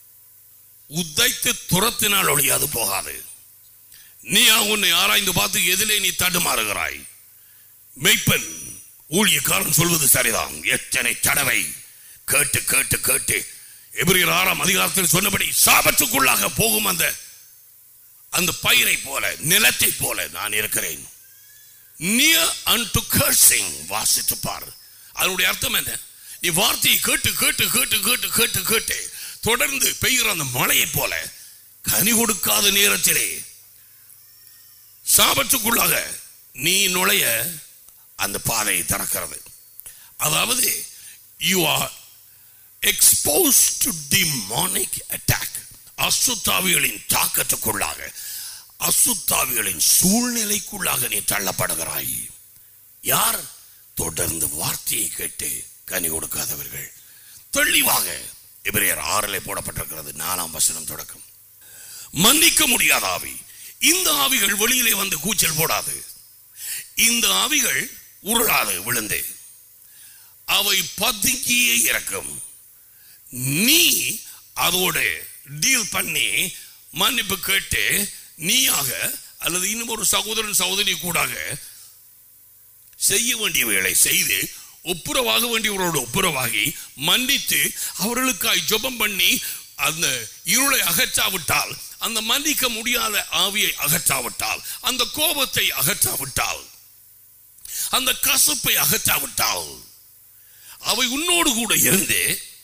உதைத்து துரத்தினால் ஒழியாது போகாது நீ உன்னை ஆராய்ந்து பார்த்து எதிலே நீ தடுமாறுகிறாய் மெய்ப்பன் ஊழியக்காரன் சொல்வது சரிதான் எத்தனை தடவை கேட்டு கேட்டு கேட்டு எபிரியர் ஆறாம் அதிகாரத்தில் சொன்னபடி சாபத்துக்குள்ளாக போகும் அந்த அந்த பயிரை போல நிலத்தை போல நான் இருக்கிறேன் நியர் unto cursing வாசித்து பார் அதனுடைய அர்த்தம் என்ன நீ வார்த்தையை கேட்டு கேட்டு கேட்டு கேட்டு கேட்டு கேட்டு தொடர்ந்து பெய்கிற அந்த மழையை போல கனி கொடுக்காத நேரத்திலே சாபத்துக்குள்ளாக நீ நுழைய அந்த பாதையை திறக்கிறது அதாவது you are expose to demonic attack அசுத்தாவிகளின் தாக்கத்துக்குள்ளாக அசுத்தாவிகளின் சூழ்நிலைக்குள்ளாக நீ தள்ளப்படுகிறாய் யார் தொடர்ந்து வார்த்தையை கேட்டு கனி கொடுக்காதவர்கள் தெளிவாக எபிரேயர் ஆறிலே போடப்பட்டிருக்கிறது நாலாம் வசனம் தொடக்கம் மன்னிக்க முடியாத ஆவி இந்த ஆவிகள் வெளியிலே வந்து கூச்சல் போடாது இந்த ஆவிகள் உருளாது விழுந்து அவை பதுங்கியே இறக்கும் நீ அதோட டீல் பண்ணி மன்னிப்பு கேட்டு நீயாக அல்லது இன்னும் ஒரு சகோதரன் சகோதரி கூடாக செய்ய வேண்டியவைகளை செய்து ஒப்புரவாக வேண்டியவரோடு ஒப்புரவாகி மன்னித்து அவர்களுக்காய் ஜெபம் பண்ணி அந்த இருளை அகற்றாவிட்டால் அந்த மன்னிக்க முடியாத ஆவியை அகற்றாவிட்டால் அந்த கோபத்தை அகற்றாவிட்டால் அந்த கசப்பை அகற்றாவிட்டால் அவை உன்னோடு கூட இருந்து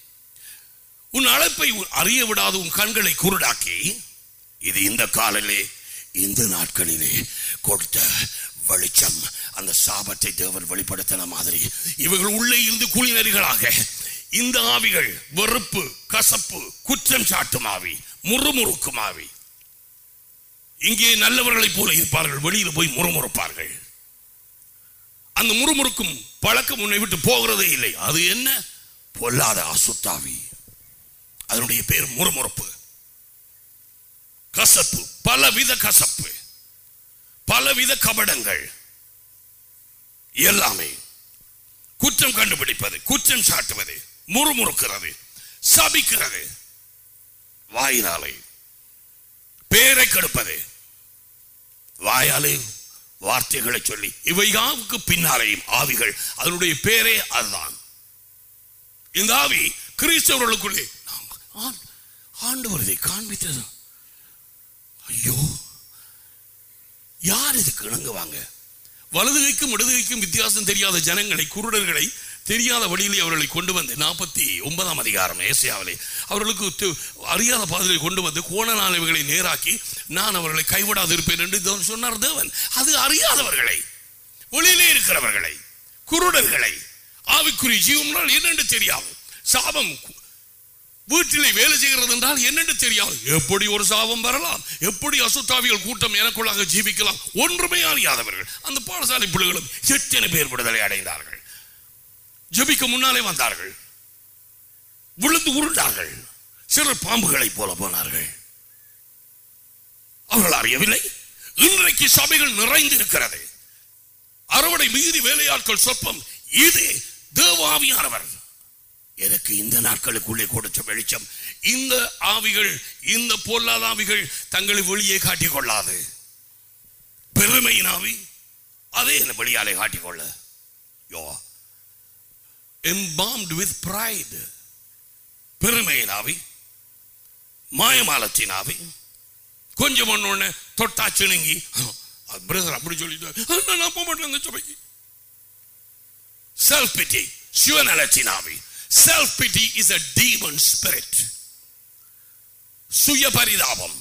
உன் அழைப்பை அறிய விடாத உன் கண்களை குருடாக்கி இது இந்த காலிலே இந்த நாட்களிலே கொடுத்த வெளிச்சம் அந்த சாபத்தை தேவன் வெளிப்படுத்தின மாதிரி இவர்கள் உள்ளே இருந்து குளிநரிகளாக இந்த ஆவிகள் வெறுப்பு கசப்பு குற்றம் சாட்டும் ஆவி முறுமுறுக்கும் ஆவி இங்கே நல்லவர்களைப் போல இருப்பார்கள் வெளியில் போய் முறுமுறுப்பார்கள் அந்த முறுமுறுக்கும் பழக்கம் உன்னை விட்டு போகிறதே இல்லை அது என்ன பொல்லாத அசுத்தாவி அதனுடைய பேர் முறுமுறுப்பு கசப்பு பலவித கசப்பு பலவித கபடங்கள் எல்லாமே குற்றம் கண்டுபிடிப்பது குற்றம் சாட்டுவது முறுமுறுக்கிறது சபிக்கிறது வாயினாலே பேரை கெடுப்பது வாயாலே வார்த்தைகளை சொல்லி இவை யாவுக்கு பின்னாலேயும் ஆவிகள் அதனுடைய பேரே அதுதான் இந்த ஆவி கிறிஸ்தவர்களுக்குள்ளே ஆண்- ஆண்டவர் இதை காண்பித்தது ஐயோ யார் இதுக்கு இணங்குவாங்க வலது கைக்கும் இடது கைக்கும் வித்தியாசம் தெரியாத ஜனங்களை குருடர்களை தெரியாத வழியிலே அவர்களை கொண்டு வந்து நாற்பத்தி ஒன்பதாம் அதிகாரம் ஏசியாவிலே அவர்களுக்கு து- அறியாத பாதையை கொண்டு வந்து கோணநாளைகளை நேராக்கி நான் அவர்களை கைவிடாது இருப்பேன் என்று தேவன் சொன்னார் தேவன் அது அறியாதவர்களை ஒளியிலே இருக்கிறவர்களை குருடர்களை ஆவிக்குரிய ஜீவனால் என்னென்று தெரியாது சாபம் கு- வீட்டிலே வேலை செய்கிறது என்றால் என்னென்று தெரியாது எப்படி ஒரு சாபம் வரலாம் எப்படி அசுத்தாவிகள் கூட்டம் எனக்குள்ளாக ஜீவிக்கலாம் ஒன்றுமே அறியாதவர்கள் அந்த பாடசாலை பிள்ளைகளும் எத்தனை பேர் விடுதலை அடைந்தார்கள் ஜெபிக்க முன்னாலே வந்தார்கள் விழுந்து உருண்டார்கள் சிலர் பாம்புகளைப் போல போனார்கள் அவர்கள் அறியவில்லை இன்றைக்கு சபைகள் நிறைந்திருக்கிறது அறுவடை மீதி வேலையாட்கள் சொப்பம் இது தேவாவியானவர் எனக்கு இந்த நாட்களுக்குள்ளே கொடுத்த வெளிச்சம் இந்த ஆவிகள் இந்த பொல்லாத ஆவிகள் தங்களை வெளியே காட்டிக் கொள்ளாது பெருமையின் ஆவி அதே என்ன வெளியாலே காட்டிக்கொள்ள யோ embalmed with pride பெருமையின் ஆவி மாயமாலத்தின் ஆவி கொஞ்சம் ஒண்ணு தொட்டா சிணுங்கி பிரதர் அப்படி சொல்லிட்டு நான் நம்ப மாட்டேன் அந்த சபைக்கு செல்ஃப் பிட்டி சுயநலத்தின் ஆவி self pity is a demon spirit சுய பரிதாபம்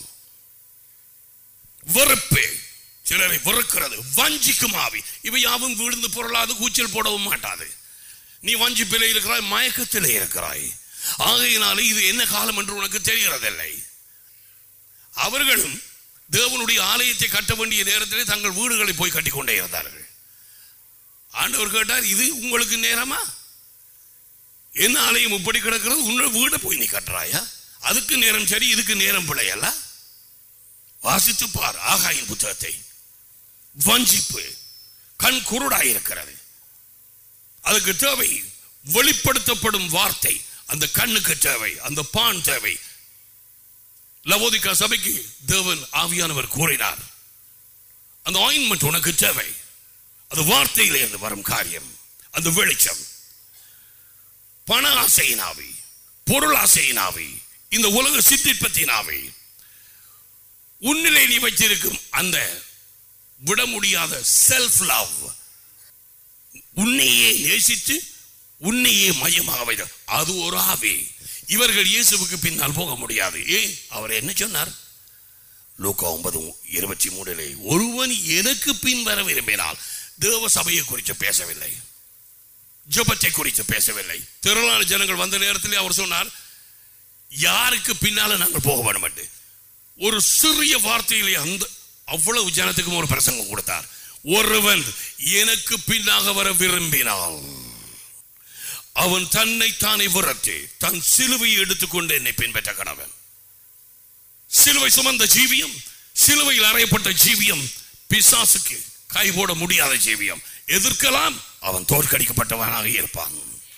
வெறுப்பு சிலரை வெறுக்கிறது வஞ்சிக்கும் ஆவி இவை யாவும் விழுந்து பொருளாது கூச்சல் போடவும் மாட்டாது நீ வஞ்சிப்பிலே இருக்கிறாய் மயக்கத்திலே இருக்கிறாய் ஆகையினாலே இது என்ன காலம் என்று உனக்கு தெரிகிறதில்லை அவர்களும் தேவனுடைய ஆலயத்தை கட்ட வேண்டிய நேரத்திலே தங்கள் வீடுகளை போய் கட்டிக்கொண்டே இருந்தார்கள் ஆண்டவர் கேட்டார் இது உங்களுக்கு நேரமா என்ன ஆலயம் இப்படி கிடக்கிறது உன்னோட வீடை போய் நீ கட்டுறாயா அதுக்கு நேரம் சரி இதுக்கு நேரம் பிழையல்ல வாசித்து பார் ஆகாயின் புத்தகத்தை வஞ்சிப்பு கண் குருடாயிருக்கிறது அதுக்கு தேவை வெளிப்படுத்தப்படும் வார்த்தை அந்த கண்ணுக்கு தேவை அந்த பான் தேவை லவோதிகா சபைக்கு தேவன் ஆவியானவர் கூறினார் அந்த ஆயின்மெண்ட் உனக்கு தேவை அது வார்த்தையிலே இருந்து வரும் காரியம் அந்த வெளிச்சம் பண ஆசையின் ஆவி பொருள் ஆசையின் ஆவி இந்த உலக சித்திப்பத்தின் ஆவி உன்னிலே நீ வச்சிருக்கும் அந்த விட முடியாத செல்ஃப் லவ் உன்னையே நேசித்து உன்னையே மையமாக வைத்த அது ஒரு ஆவி இவர்கள் இயேசுவுக்கு பின்னால் போக முடியாது ஏன் அவர் என்ன சொன்னார் லூக்கா ஒன்பது இருபத்தி மூணிலே ஒருவன் எனக்கு பின் வர விரும்பினால் தேவ சபையை குறித்து பேசவில்லை ஜெபத்தை குறித்து பேசவில்லை திரளான ஜனங்கள் வந்த நேரத்தில் அவர் சொன்னார் யாருக்கு பின்னால நாங்கள் போக வேண்டும் ஒரு சிறிய வார்த்தையிலே அந்த அவ்வளவு ஜனத்துக்கும் ஒரு பிரசங்கம் கொடுத்தார் ஒருவன் எனக்கு பின்னாக வர விரும்பினால் அவன் தன்னை தானே விரட்டி தன் சிலுவையை எடுத்துக்கொண்டு என்னை பின்பற்ற கணவன் சிலுவை சுமந்த ஜீவியம் சிலுவையில் அறையப்பட்ட ஜீவியம் பிசாசுக்கு கை போட முடியாத ஜீவியம் எதிர்க்கலாம் அவன் தோற்கடிக்கப்பட்டவனாக இருப்பான்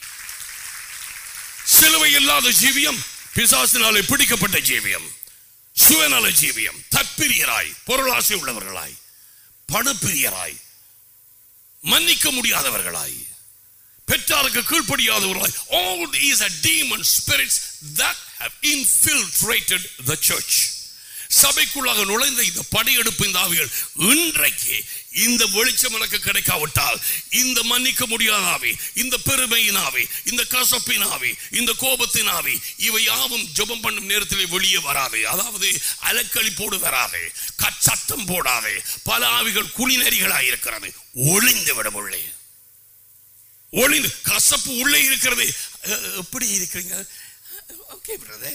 சிலுவை இல்லாத ஜீவியம் பிசாசினாலே பிடிக்கப்பட்ட ஜீவியம் சுயநல ஜீவியம் தற்பிரியராய் பொருளாசை உள்ளவர்களாய் பணப்பிரியராய் மன்னிக்க முடியாதவர்களாய் பெற்றாருக்கு கீழ்ப்படியாதவர்களாய் all these are demon spirits that have infiltrated the church சபைக்குள்ளாக நுழைந்த இந்த படையெடுப்பு இந்த ஆவிகள் இன்றைக்கு இந்த வெளிச்சம் எனக்கு கிடைக்காவிட்டால் இந்த மன்னிக்க முடியாத ஆவி இந்த பெருமையின் ஆவி இந்த கசப்பின் ஆவி இந்த கோபத்தின் ஆவி இவை யாவும் ஜெபம் பண்ணும் நேரத்திலே வெளியே வராது அதாவது அலக்களிப்போடு வராது கச்சத்தம் போடாது பல ஆவிகள் குளிநரிகளாய் இருக்கிறது ஒளிந்து விட உள்ளே ஒளிந்து கசப்பு உள்ளே இருக்கிறது அஹ், எப்படி இருக்கிறீங்க ஓகே பிரதே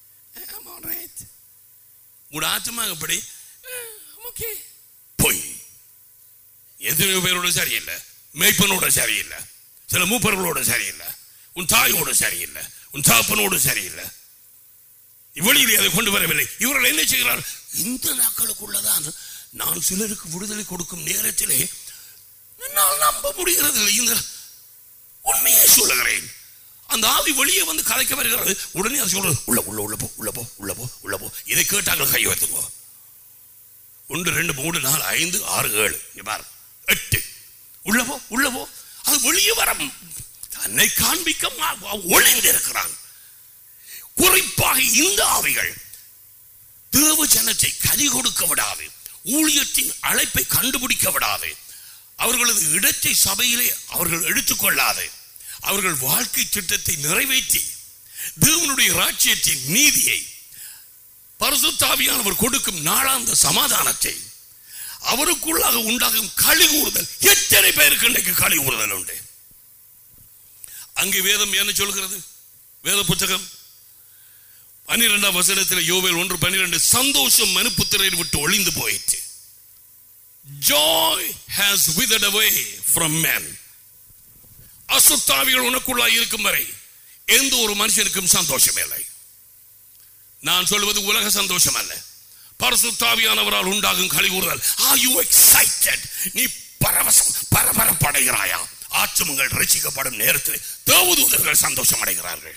உன் ஆத்மா எப்படி ஓகே பொய் எத்தனையோ பேரோட சரியில்லை மேய்ப்பனோட சரியில்லை சில மூப்பர்களோட சரியில்லை உன் தாயோட சரியில்லை உன் தாப்பனோடு சரியில்லை வெளியிலே அதை கொண்டு வரவில்லை இவர்கள் என்ன செய்கிறார் இந்த நாட்களுக்குள்ளதான் நான் சிலருக்கு விடுதலை கொடுக்கும் நேரத்திலே என்னால் நம்ப முடிகிறது இல்லை இந்த உண்மையை சொல்லுகிறேன் அந்த ஆவி வெளியே வந்து கலைக்க வருகிறது உடனே அது சொல்றது உள்ள உள்ள உள்ள போ உள்ள போ உள்ள போ உள்ள போ இதை கேட்டாங்க கை வைத்துக்கோ ஒன்று ரெண்டு மூணு நாலு ஐந்து ஆறு ஏழு இங்க பாரு எட்டு உள்ள போ உள்ள போ அது வெளியே வர தன்னை காண்பிக்க மா- ஒளிந்து இருக்கிறான் குறிப்பாக இந்த ஆவிகள் தேவ ஜனத்தை கதி கொடுக்க விடாது ஊழியத்தின் அழைப்பை கண்டுபிடிக்க விடாது அவர்களது இடத்தை சபையிலே அவர்கள் எடுத்துக்கொள்ளாது அவர்கள் வாழ்க்கை திட்டத்தை நிறைவேற்றி தேவனுடைய ராஜ்யத்தின் நீதியை பரிசுத்தாவியானவர் கொடுக்கும் நாளாந்த சமாதானத்தை அவருக்குள்ளாக உண்டாகும் களி கூறுதல் எத்தனை பேருக்கு இன்றைக்கு களி கூறுதல் உண்டு அங்கே வேதம் என்ன சொல்கிறது வேத புத்தகம் பன்னிரெண்டாம் வசனத்தில் யோவேல் ஒன்று பன்னிரெண்டு சந்தோஷம் மனுப்புத்திரையை விட்டு ஒளிந்து போயிற்று joy has withered away from men அசுத்தாவிகள் உனக்குள்ளாய் இருக்கும் வரை எந்த ஒரு மனுஷனுக்கும் சந்தோஷம் இல்லை நான் சொல்வது உலக சந்தோஷம் அல்ல பரசுத்தாவியானவரால் உண்டாகும் கழிவுறுதல் ஆர் யூ எக்ஸைட்டட் நீ பரவசம் பரபரப்படைகிறாயா ஆச்சமங்கள் ரசிக்கப்படும் நேரத்தில் தேவதூதர்கள் சந்தோஷம் அடைகிறார்கள்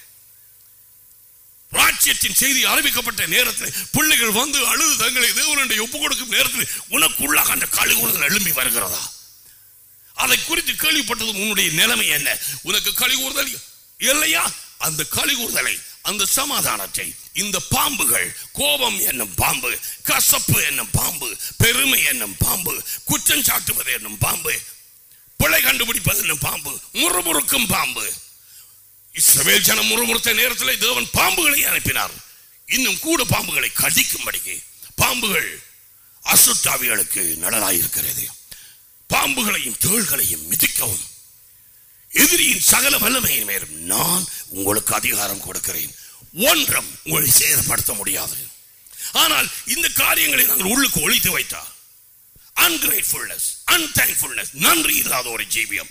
ராஜ்யத்தின் செய்தி அறிவிக்கப்பட்ட நேரத்தில் பிள்ளைகள் வந்து அழுது தங்களை தேவனுடைய ஒப்பு கொடுக்கும் நேரத்தில் உனக்குள்ளாக அந்த கழிவுறுதல் எழும்பி வருகிறதா அதை குறித்து கேள்விப்பட்டது உன்னுடைய நிலைமை என்ன உனக்கு கழிவுறுதல் இல்லையா அந்த கழிவுறுதலை அந்த சமாதானத்தை இந்த பாம்புகள் கோபம் என்னும் பாம்பு கசப்பு என்னும் பாம்பு பெருமை என்னும் பாம்பு குற்றம் சாட்டுவது என்னும் பாம்பு பிழை கண்டுபிடிப்பது என்னும் பாம்பு முறுமுறுக்கும் பாம்பு இஸ்ரவேல் ஜனம் முறுமுறுத்த நேரத்தில் தேவன் பாம்புகளை அனுப்பினார் இன்னும் கூட பாம்புகளை கடிக்கும்படிக்கு பாம்புகள் அசுத்தாவிகளுக்கு நடலாயிருக்கிறது பாம்புகளையும் தேள்களையும் மிதிக்கவும் எதிரியின் சகல வல்லமையின் மேலும் நான் உங்களுக்கு அதிகாரம் கொடுக்கிறேன் ஒன்றும் உங்களை சேதப்படுத்த முடியாது ஆனால் இந்த காரியங்களை நாங்கள் உள்ளுக்கு ஒழித்து வைத்தார் அன்கிரேட்ஃபுல்னஸ் அன்தேங்க்ஃபுல்னஸ் நன்றி இல்லாத ஒரு ஜீவியம்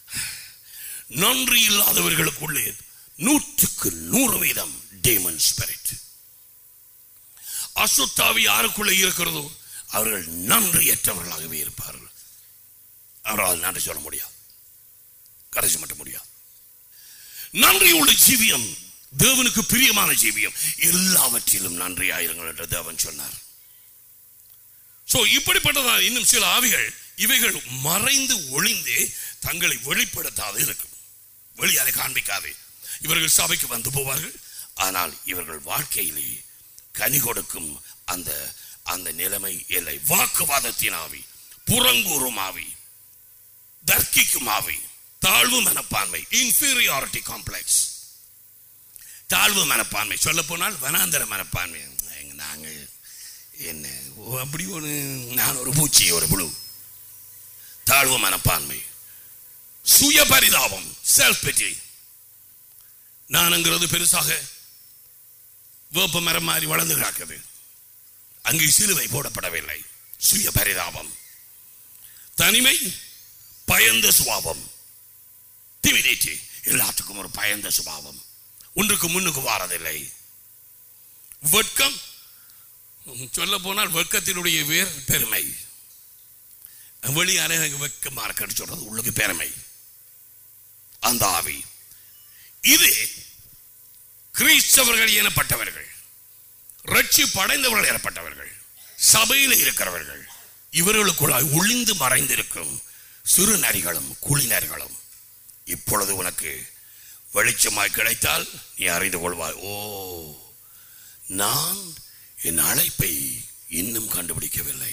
நன்றி இல்லாதவர்களுக்குள்ளே நூற்றுக்கு நூறு வீதம் டேமன் ஸ்பிரிட் அசுத்தாவி யாருக்குள்ளே இருக்கிறதோ அவர்கள் நன்றியற்றவர்களாகவே இருப்பார்கள் அவரால் நன்றி சொல்ல முடியாது கடைசி மட்டும் முடியாது நன்றி உள்ள ஜீவியம் தேவனுக்கு பிரியமான ஜீவியம் எல்லாவற்றிலும் நன்றி ஆயிருங்கள் என்று தேவன் சொன்னார் சோ இப்படிப்பட்டதான் இன்னும் சில ஆவிகள் இவைகள் மறைந்து ஒளிந்து தங்களை வெளிப்படுத்தாது இருக்கும் வெளியாலே காண்பிக்காது இவர்கள் சபைக்கு வந்து போவார்கள் ஆனால் இவர்கள் வாழ்க்கையிலே கனி கொடுக்கும் அந்த அந்த நிலைமை இல்லை வாக்குவாதத்தின் ஆவி புறங்கூறும் ஆவி தர்க்கிக்கும் ஆவி தாழ்வு மனப்பான்மை இன்ஃபீரியாரிட்டி காம்ப்ளெக்ஸ் தாழ்வு மனப்பான்மை சொல்ல போனால் வனாந்தர மனப்பான்மை எங்க நாங்க என்ன ஓ, அப்படி ஒரு நான் ஒரு பூச்சி ஒரு புழு தாழ்வு மனப்பான்மை சுய பரிதாபம் செல்ஃப் பிட்டி நானுங்கிறது பெருசாக வேப்ப மரம் மாதிரி வளர்ந்து கிடக்குது அங்கே சிலுவை போடப்படவில்லை சுய பரிதாபம் தனிமை பயந்த சுபாவம் டிமிடிட்டி எல்லாத்துக்கும் ஒரு பயந்த சுபாவம் ஒன்றுக்கு முன்னுக்கு வாரதில்லை வெட்கம் சொல்ல போனால் வெட்கத்தினுடைய வேர் பெருமை வெளியால எனக்கு வெட்கமா இருக்குன்னு சொல்றது உள்ளுக்கு பெருமை அந்த ஆவி இது கிறிஸ்தவர்கள் எனப்பட்டவர்கள் ரட்சி படைந்தவர்கள் எனப்பட்டவர்கள் சபையில் இருக்கிறவர்கள் இவர்களுக்குள்ளாய் ஒளிந்து மறைந்திருக்கும் சிறு நரிகளும் குளிநரிகளும் இப்பொழுது உனக்கு வெளிச்சமாய் கிடைத்தால் நீ அறிந்து கொள்வாய் ஓ நான் என் அழைப்பை இன்னும் கண்டுபிடிக்கவில்லை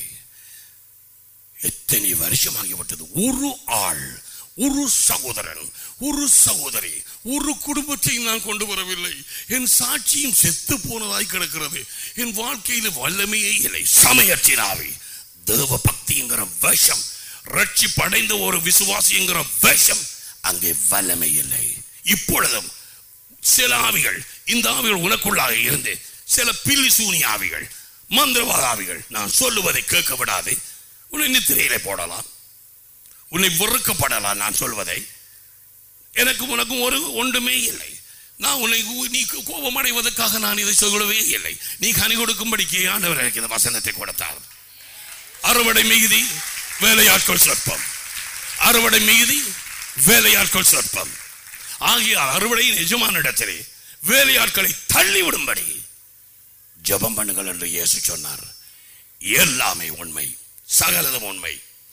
எத்தனை வருஷமாகிவிட்டது ஒரு ஆள் ஒரு சகோதரன் ஒரு சகோதரி ஒரு குடும்பத்தை நான் கொண்டு வரவில்லை என் சாட்சியும் செத்து போனதாய் கிடக்கிறது என் வாழ்க்கையில் வல்லமையே இல்லை சமயத்தினாவி தேவ பக்திங்கிற வேஷம் ரட்சி படைந்த ஒரு விசுவாசிங்கிற வேஷம் அங்கே வல்லமை இல்லை இப்பொழுதும் சில ஆவிகள் இந்த ஆவிகள் உனக்குள்ளாக இருந்து சில பில்லி சூனி ஆவிகள் மந்திரவாத ஆவிகள் நான் சொல்லுவதை கேட்க விடாது உன்னை நித்திரையிலே போடலாம் உன்னை வெறுக்கப்படலாம் நான் சொல்வதை எனக்கு உனக்கும் ஒரு ஒன்றுமே இல்லை நான் உன்னை கு- நீ கோபம் அடைவதற்காக நான் இதை சொல்லவே இல்லை நீ கனி கொடுக்கும்படிக்கு ஆண்டவர் எனக்கு இந்த வசனத்தை கொடுத்தார் அறுவடை மிகுதி வேலையாட்கள் சொற்பம் அறுவடை மிகுதி வேலையாட்கள் சொற்பம் ஆகிய அறுவடையின் எஜமான இடத்திலே வேலையாட்களை தள்ளிவிடும்படி ஜெபம் பண்ணுங்கள் என்று இயேசு சொன்னார் எல்லாமே உண்மை சகலதும் உண்மை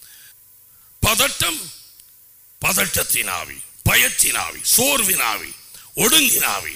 பதட்டம் பதட்டத்தின் ஆவி பயத்தின் ஆவி சோர்வின் ஆவி ஒடுங்கின் ஆவி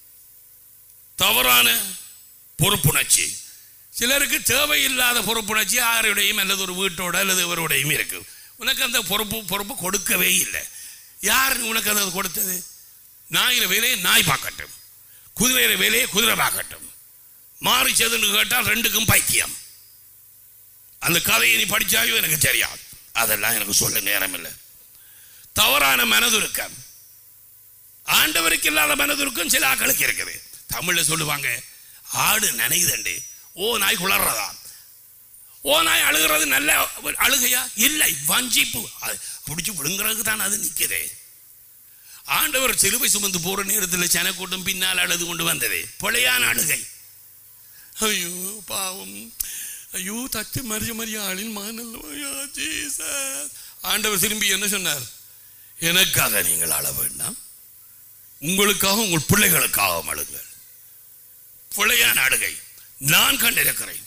தவறான பொறுப்புணர்ச்சி சிலருக்கு தேவையில்லாத பொறுப்புணர்ச்சி யாருடையும் அல்லது ஒரு வீட்டோட அல்லது இவருடையும் இருக்கு உனக்கு அந்த பொறுப்பு பொறுப்பு கொடுக்கவே இல்லை யார் உனக்கு அதை கொடுத்தது நாயில வேலையை நாய் பார்க்கட்டும் குதிரையில வேலையை குதிரை பார்க்கட்டும் மாறி செதுன்னு கேட்டால் ரெண்டுக்கும் பைத்தியம் அந்த கதையை நீ படிச்சாயோ எனக்கு தெரியாது அதெல்லாம் எனக்கு சொல்ல நேரம் இல்லை தவறான மனதுருக்கம் ஆண்டவருக்கு இல்லாத மனதுருக்கம் சில ஆக்களுக்கு இருக்குது தமிழ்ல சொல்லுவாங்க ஆடு நனையுதண்டு ஓ நாய் குளறதா ஓ நாய் அழுகிறது நல்ல அழுகையா இல்லை வஞ்சிப்பு அது பிடிச்சி விழுங்குறதுக்கு தான் அது நிற்குதே ஆண்டவர் சிலுவை சுமந்து போற நேரத்தில் சனக்கூட்டம் பின்னால் அழுது கொண்டு வந்தது பொழையான அழுகை ஐயோ பாவம் ஐயோ தட்டு மறிய மரியாளின் மகனல்லையா ஜீசஸ் ஆண்டவர் திரும்பி என்ன சொன்னார் எனக்காக நீங்கள் அழ வேண்டாம் உங்களுக்காக உங்கள் பிள்ளைகளுக்காக அழுங்கள் பிள்ளையான அழுகை நான் கண்டிருக்கிறேன்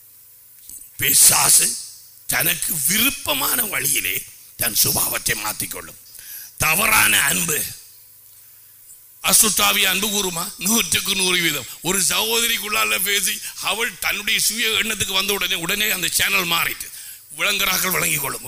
பிசாசு தனக்கு விருப்பமான வழியிலே தன் சுபாவத்தை மாற்றிக்கொள்ளும் தவறான அன்பு அசுத்தாவி அன்பு கூறுமா நூற்றுக்கு நூறு வீதம் ஒரு சகோதரிக்குள்ளால பேசி அவள் தன்னுடைய சுய எண்ணத்துக்கு வந்த உடனே உடனே அந்த சேனல் மாறிட்டு விளங்குறார்கள் விளங்கிக் கொள்ளும்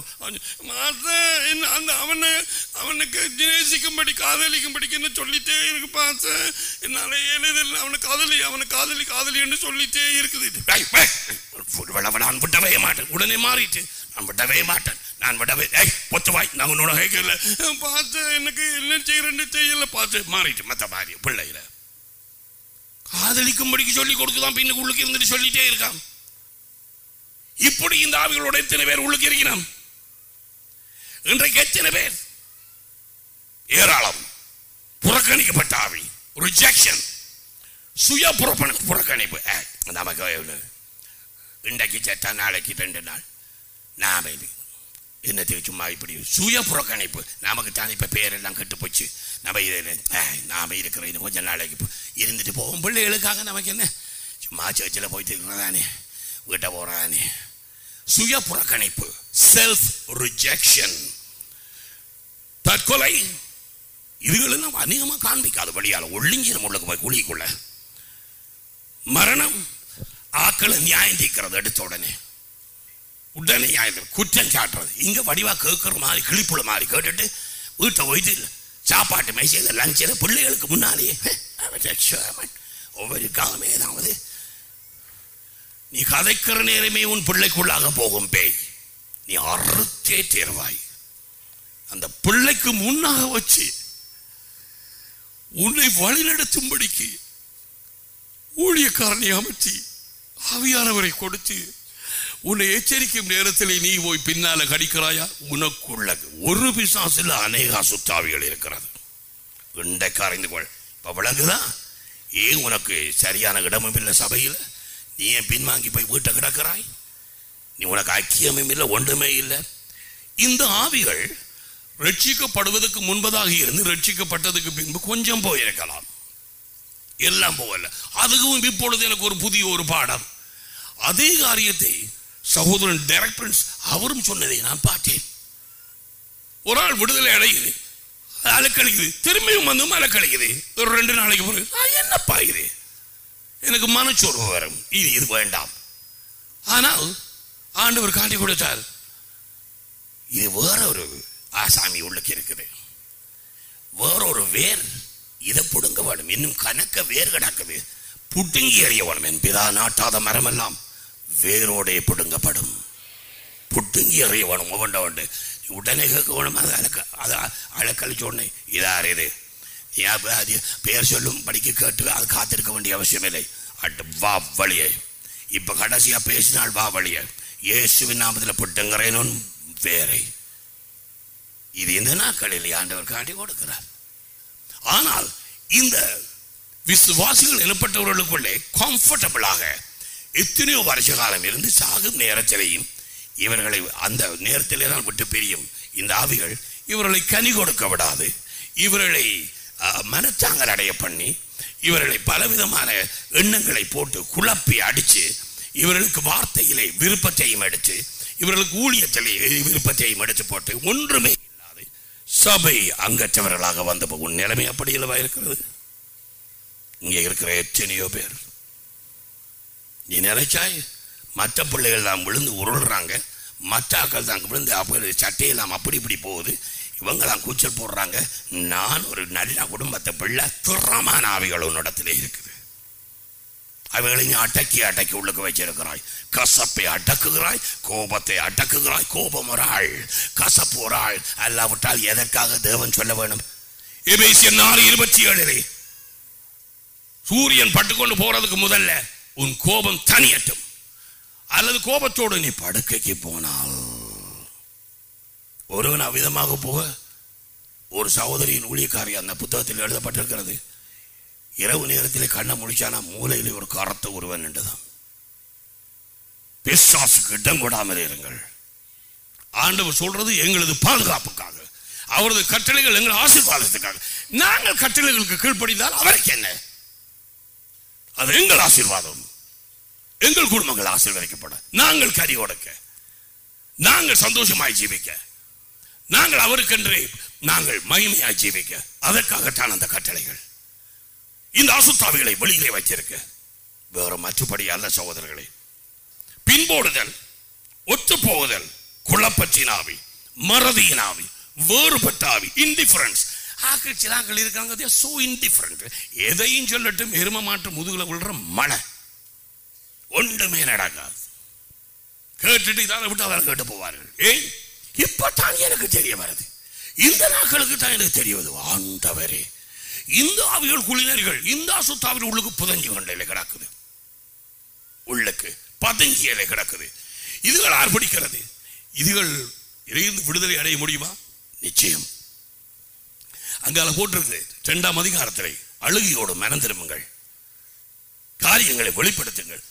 அந்த அவனை அவனுக்கு நேசிக்கும்படி காதலிக்கும்படிக்கு என்ன சொல்லிட்டே இருக்கு பாச என்னால எழுதில் அவனை காதலி அவனை காதலி காதலி என்று சொல்லிட்டே இருக்குது டேய், டேய், விடவ நான் விடவே மாட்டேன் உடனே மாறிட்டு நான் விடவே மாட்டேன் நான் விடவே ஏய் பொத்துவாய் நான் உன்னோட கேட்கல பார்த்து எனக்கு என்ன செய்யறேன்னு தெரியல பார்த்து மாறிட்டு மத்த மாறி பிள்ளையில காதலிக்கும்படிக்கு சொல்லி கொடுக்குதான் பின்னுக்கு உள்ளுக்கு இருந்துட்டு சொல்லிட்டே இருக்கான் இப்படி இந்த ஆவிகளோட எத்தனை பேர் உள்ளுக்கு இருக்கிறோம் இன்றைக்கு எத்தனை பேர் ஏராளம் புறக்கணிக்கப்பட்ட ஆவி ரிஜெக்ஷன் சுய புறப்பண புறக்கணிப்பு ஏய், நமக்கு இன்றைக்கு செத்தா நாளைக்கு ரெண்டு நாள் நாம இது என்னத்துக்கு சும்மா இப்படி சுய புறக்கணிப்பு நமக்கு தான் இப்ப பேரெல்லாம் கெட்டு போச்சு நம்ம இது ஏய், நாம இருக்கிற இன்னும் கொஞ்ச நாளைக்கு போ- இருந்துட்டு போவோம் பிள்ளைகளுக்காக நமக்கு என்ன சும்மா சர்ச்சில் போயிட்டு இருக்கிறதானே வீட்டை போறானே சுய புறக்கணிப்பு செல்ஃப் ரிஜெக்ஷன் தற்கொலை இதுகளெல்லாம் அநேகமாக காண்பிக்காது வழியால ஒள்ளிஞ்சிரும் உள்ளுக்கு போய் குழிக்குள்ள மரணம் ஆக்களை நியாயம் தீர்க்கிறது எடுத்த உடனே உடனே நியாயம் குற்றம் சாட்டுறது இங்க வடிவா கேட்கிற மாதிரி கிளிப்புல மாதிரி கேட்டுட்டு வீட்டை போயிட்டு சாப்பாட்டு மேசையில் லஞ்சில் பிள்ளைகளுக்கு முன்னாலேயே அவன் ஒவ்வொரு காலமே ஏதாவது நீ கதைக்கிற நேரமே உன் பிள்ளைக்குள்ளாக போகும் பேய் நீ அறுத்தே தேர்வாய் அந்த பிள்ளைக்கு முன்னாக வச்சு உன்னை வழிநடத்தும்படிக்கு ஊழியக்காரனை அமைச்சு ஆவியானவரை கொடுத்து உன்னை எச்சரிக்கும் நேரத்தில் நீ போய் பின்னால கடிக்கிறாயா உனக்குள்ள ஒரு பிசாசில் அநேக சுத்தாவிகள் இருக்கிறது இன்றைக்கு அறிந்து கொள் இப்ப விளங்குதா ஏன் உனக்கு சரியான இடமும் இல்லை சபையில் நீ ஏன் பின்வாங்கி போய் வீட்டை கிடக்கிறாய் நீ உனக்கு ஐக்கியமும் இல்லை ஒன்றுமே இல்லை இந்த ஆவிகள் ரட்சிக்கப்படுவதற்கு முன்பதாக இருந்து ரட்சிக்கப்பட்டதுக்கு பின்பு கொஞ்சம் போயிருக்கலாம் எல்லாம் போகல அதுவும் இப்பொழுது எனக்கு ஒரு புதிய ஒரு பாடம் அதே காரியத்தை சகோதரன் டைரக்ட் பிரின்ஸ் அவரும் சொன்னதை நான் பார்த்தேன் ஒரு ஆள் விடுதலை அடையுது அலக்கழிக்குது திரும்பியும் வந்து அலக்கழிக்குது ஒரு ரெண்டு நாளைக்கு பிறகு "ஆ, என்னப்பா இது எனக்கு மனச்சோர்வு வரும் இது இது வேண்டாம் ஆனால் ஆண்டவர் காட்டி கொடுத்தார் இது வேற ஒரு ஆசாமி உள்ளுக்கு இருக்குது வேற ஒரு வேர் இதை புடுங்க வேணும் இன்னும் கணக்க வேர் கிடக்குது புடுங்கி எறிய வேணும் என் பிதா நாட்டாத மரமெல்லாம் வேரோடே பிடுங்கப்படும் புட்டுங்கி எறிய வேணும் ஒவ்வொண்ட உண்டு உடனே கேட்க வேணும் அது அழக்க அது அழக்கழிச்ச உடனே இதார் இது ஏன் அப்ப அது பேர் சொல்லும் படிக்க கேட்டு அது காத்திருக்க வேண்டிய அவசியம் இல்லை அட்டு வா வழியே இப்ப கடைசியா பேசினால் வா வழியே இயேசுவின் நாமத்தில் புட்டுங்கிறேனும் வேறை இது இந்த நாட்களில் ஆண்டவர் காட்டி கொடுக்கிறார் ஆனால் இந்த விசுவாசிகள் எனப்பட்டவர்களுக்குள்ளே கம்ஃபர்டபுளாக எத்தனையோ வருஷ காலம் இருந்து சாகும் நேரத்திலேயும் இவர்களை அந்த நேரத்திலே தான் விட்டு பிரியும் இந்த ஆவிகள் இவர்களை கனி கொடுக்க விடாது இவர்களை அஹ், மனச்சாங்கல் அடைய பண்ணி இவர்களை பலவிதமான எண்ணங்களை போட்டு குழப்பி அடிச்சு இவர்களுக்கு வார்த்தையிலே விருப்பத்தையும் எடுத்து இவர்களுக்கு ஊழியத்திலே விருப்பத்தையும் எடுத்து போட்டு ஒன்றுமே இல்லாது சபை அங்கற்றவர்களாக வந்த உன் நிலைமை அப்படி இல்லவா இருக்கிறது இங்கே இருக்கிற எத்தனையோ பேர் நீ நினைச்சாய் மற்ற பிள்ளைகள் தான் விழுந்து உருள்றாங்க மற்ற ஆக்கள் தான் விழுந்து அப்படி சட்டையெல்லாம் அப்படி இப்படி போகுது இவங்கெல்லாம் கூச்சல் போடுறாங்க நான் ஒரு நல்ல குடும்பத்தை பிள்ளை திறமான ஆவிகள் உன்னிடத்திலே இருக்குது அவைகளை நீ அடக்கி அடக்கி உள்ளுக்கு வச்சிருக்கிறாய் கசப்பை அடக்குகிறாய் கோபத்தை அடக்குகிறாய் கோபம் ஒரு ஆள் கசப்பு ஒரு ஆள் அல்லாவிட்டால் எதற்காக தேவன் சொல்ல வேணும் எபேசியர் நாலு இருபத்தி ஏழிலே சூரியன் பட்டுக்கொண்டு போறதுக்கு முதல்ல உன் கோபம் தனியட்டும் அல்லது கோபத்தோடு நீ படுக்கைக்கு போனால் ஒருவன் அவ்விதமாக போக ஒரு சகோதரியின் ஊழியக்காரி அந்த புத்தகத்தில் எழுதப்பட்டிருக்கிறது இரவு நேரத்தில் கண்ணை முடிச்சானா மூலையில் ஒரு கரத்த ஒருவன் என்றுதான் பிசாசுக்கு இடம் கொடாமல் இருங்கள் ஆண்டவர் சொல்றது எங்களது பாதுகாப்புக்காக அவரது கட்டளைகள் எங்கள் ஆசீர்வாதத்துக்காக நாங்கள் கட்டளைகளுக்கு கீழ்ப்படிந்தால் அவருக்கு என்ன அது எங்கள் ஆசீர்வாதம் எங்கள் குடும்பங்கள் ஆசீர்வதிக்கப்பட நாங்கள் கறி உடைக்க நாங்கள் சந்தோஷமாய் ஜீவிக்க நாங்கள் அவருக்கென்றே நாங்கள் மகிமையாய் ஜீவிக்க அதற்காகத்தான் அந்த கட்டளைகள் இந்த அசுத்தாவிகளை வெளியிலே வைத்திருக்க வேற மற்றபடி அல்ல சகோதரர்களே பின்போடுதல் ஒத்து போகுதல் குழப்பத்தினாவி மறதியினாவி வேறுபட்ட ஆவி இன்டிஃபரன்ஸ் ஆக்கள் சிலாக்கள் இருக்காங்க சோ இன்டிஃபரண்ட் எதையும் சொல்லட்டும் எரும மாட்டு முதுகுல விழுற மழை ஒன்றுமே நடக்காது கேட்டுட்டு இதால விட்டு அதை கேட்டு போவார்கள் ஏன் இப்பதான் எனக்கு தெரிய வருது இந்த நாட்களுக்கு தான் எனக்கு தெரிவது ஆண்டவரே இந்த ஆவிகள் குளினர்கள் இந்த அசுத்தாவின் உள்ளுக்கு புதஞ்சு கொண்டையில கிடக்குது உள்ளுக்கு பதுங்கியலை கிடக்குது இதுகள் யார் பிடிக்கிறது இதுகள் இருந்து விடுதலை அடைய முடியுமா நிச்சயம் அங்கால போட்டிருக்கு இரண்டாம் அதிகாரத்திலே அழுகியோடு மனம் திரும்புங்கள் காரியங்களை வெளிப்படுத்துங்கள்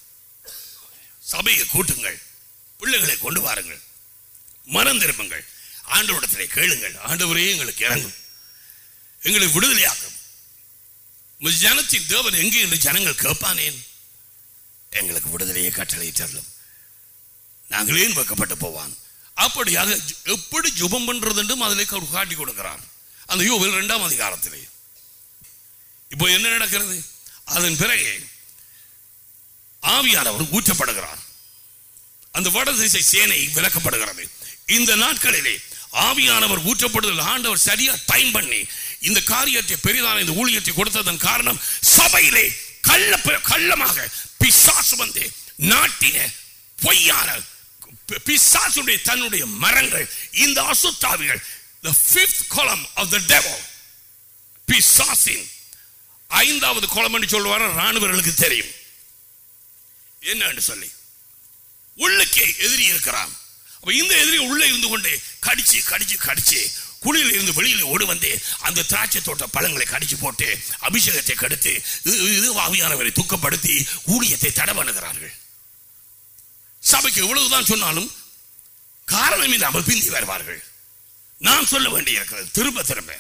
சபையை கூட்டுங்கள் பிள்ளைகளை கொண்டு வாருங்கள் மனம் திரும்புங்கள் ஆண்டவரிடத்திலே கேளுங்கள் ஆண்டவரே எங்களுக்கு இறங்கும் எங்களை விடுதலையாக்கும் உமது ஜனத்தின் தேவன் எங்கே என்று ஜனங்கள் கேட்பானேன் எங்களுக்கு விடுதலையை கட்டளையிட்டர்களும் நாங்கள் ஏன் வைக்கப்பட்டு போவான் அப்படியாக ஜு- எப்படி ஜுபம் பண்றது என்றும் அதிலே அவர் காட்டி கொடுக்கிறார் அந்த யோவில் இரண்டாம் அதிகாரத்திலே இப்போ என்ன நடக்கிறது அதன் பிறகு ஆவியானவர் ஊற்றப்படுகிறார் அந்த வடதிசை சேனை விலக்கப்படுகிறது இந்த நாட்களிலே ஆவியானவர் ஊற்றப்படுதல் ஆண்டவர் சரியா டைம் பண்ணி இந்த காரியத்தை பெரிதான இந்த ஊழியத்தை கொடுத்ததன் காரணம் சபையிலே கள்ள கள்ளமாக பிசாசு வந்து நாட்டின பொய்யான பி- பிசாசுடைய தன்னுடைய மரங்கள் இந்த அசுத்தாவிகள் the fifth column of the devil பிசாசின் ஐந்தாவது column என்று சொல்லுவார ராணுவர்களுக்கு தெரியும் என்னன்னு சொல்லி உள்ளுக்கே எதிரி இருக்கிறான் அப்ப இந்த எதிரி உள்ள இருந்து கொண்டு கடிச்சு கடிச்சு கடிச்சு குழியில இருந்து வெளியில ஓடி வந்து அந்த திராட்சை தோட்ட பழங்களை கடிச்சு போட்டு அபிஷேகத்தை கெடுத்து இது- இது ஆவியானவரை துக்கப்படுத்தி ஊழியத்தை தடை பண்ணுகிறார்கள் சபைக்கு எவ்வளவுதான் சொன்னாலும் காரணம் இல்லாமல் பிந்தி வருவார்கள் நான் சொல்ல வேண்டியிருக்கிறது திரும்ப திரும்ப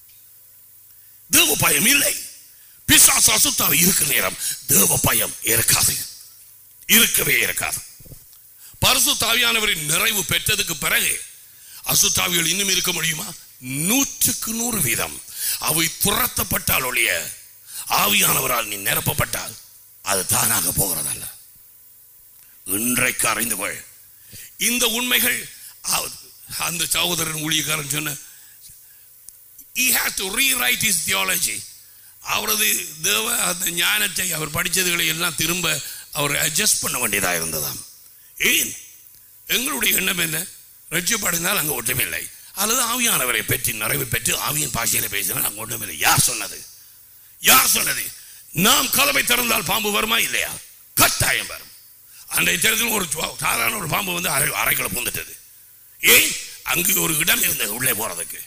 தேவ பயம் இல்லை பிசாசு அசுத்தாவை இருக்க நேரம் தேவ பயம் இருக்காது இருக்கவே இருக்காது பரிசு தாவியானவரின் நிறைவு பெற்றதுக்கு பிறகு அசுத்தாவிகள் இன்னும் இருக்க முடியுமா நூற்றுக்கு நூறு வீதம் அவை துரத்தப்பட்டால் ஒழிய ஆவியானவரால் நீ நிரப்பப்பட்டால் அது தானாக போகிறதல்ல இன்றைக்கு அறிந்து கொள் இந்த உண்மைகள் அவ- அந்த சகோதரன் ஊழியக்காரன் சொன்ன he has to rewrite his theology அவரது தேவ அந்த ஞானத்தை அவர் படித்ததுகளை எல்லாம் திரும்ப அவர் அட்ஜஸ்ட் பண்ண வேண்டியதாக இருந்ததாம் ஏன் எங்களுடைய எண்ணம் என்ன ரட்சிப்படைந்தால் அங்கே ஒன்றுமில்லை அல்லது ஆவியானவரை பெற்று நிறைவு பெற்று ஆவியின் பாஷையில பேசினால் அங்கே ஒன்றுமில்லை யார் சொன்னது யார் சொன்னது நாம் கதவை திறந்தால் பாம்பு வருமா இல்லையா கட்டாயம் வரும் அன்றைய தேர்தலில் ஒரு சு- சாதாரண ஒரு பாம்பு வந்து அரை அறைக்குள்ள பூந்துட்டது ஏன் அங்கு ஒரு இடம் இருந்தது உள்ளே போறதுக்கு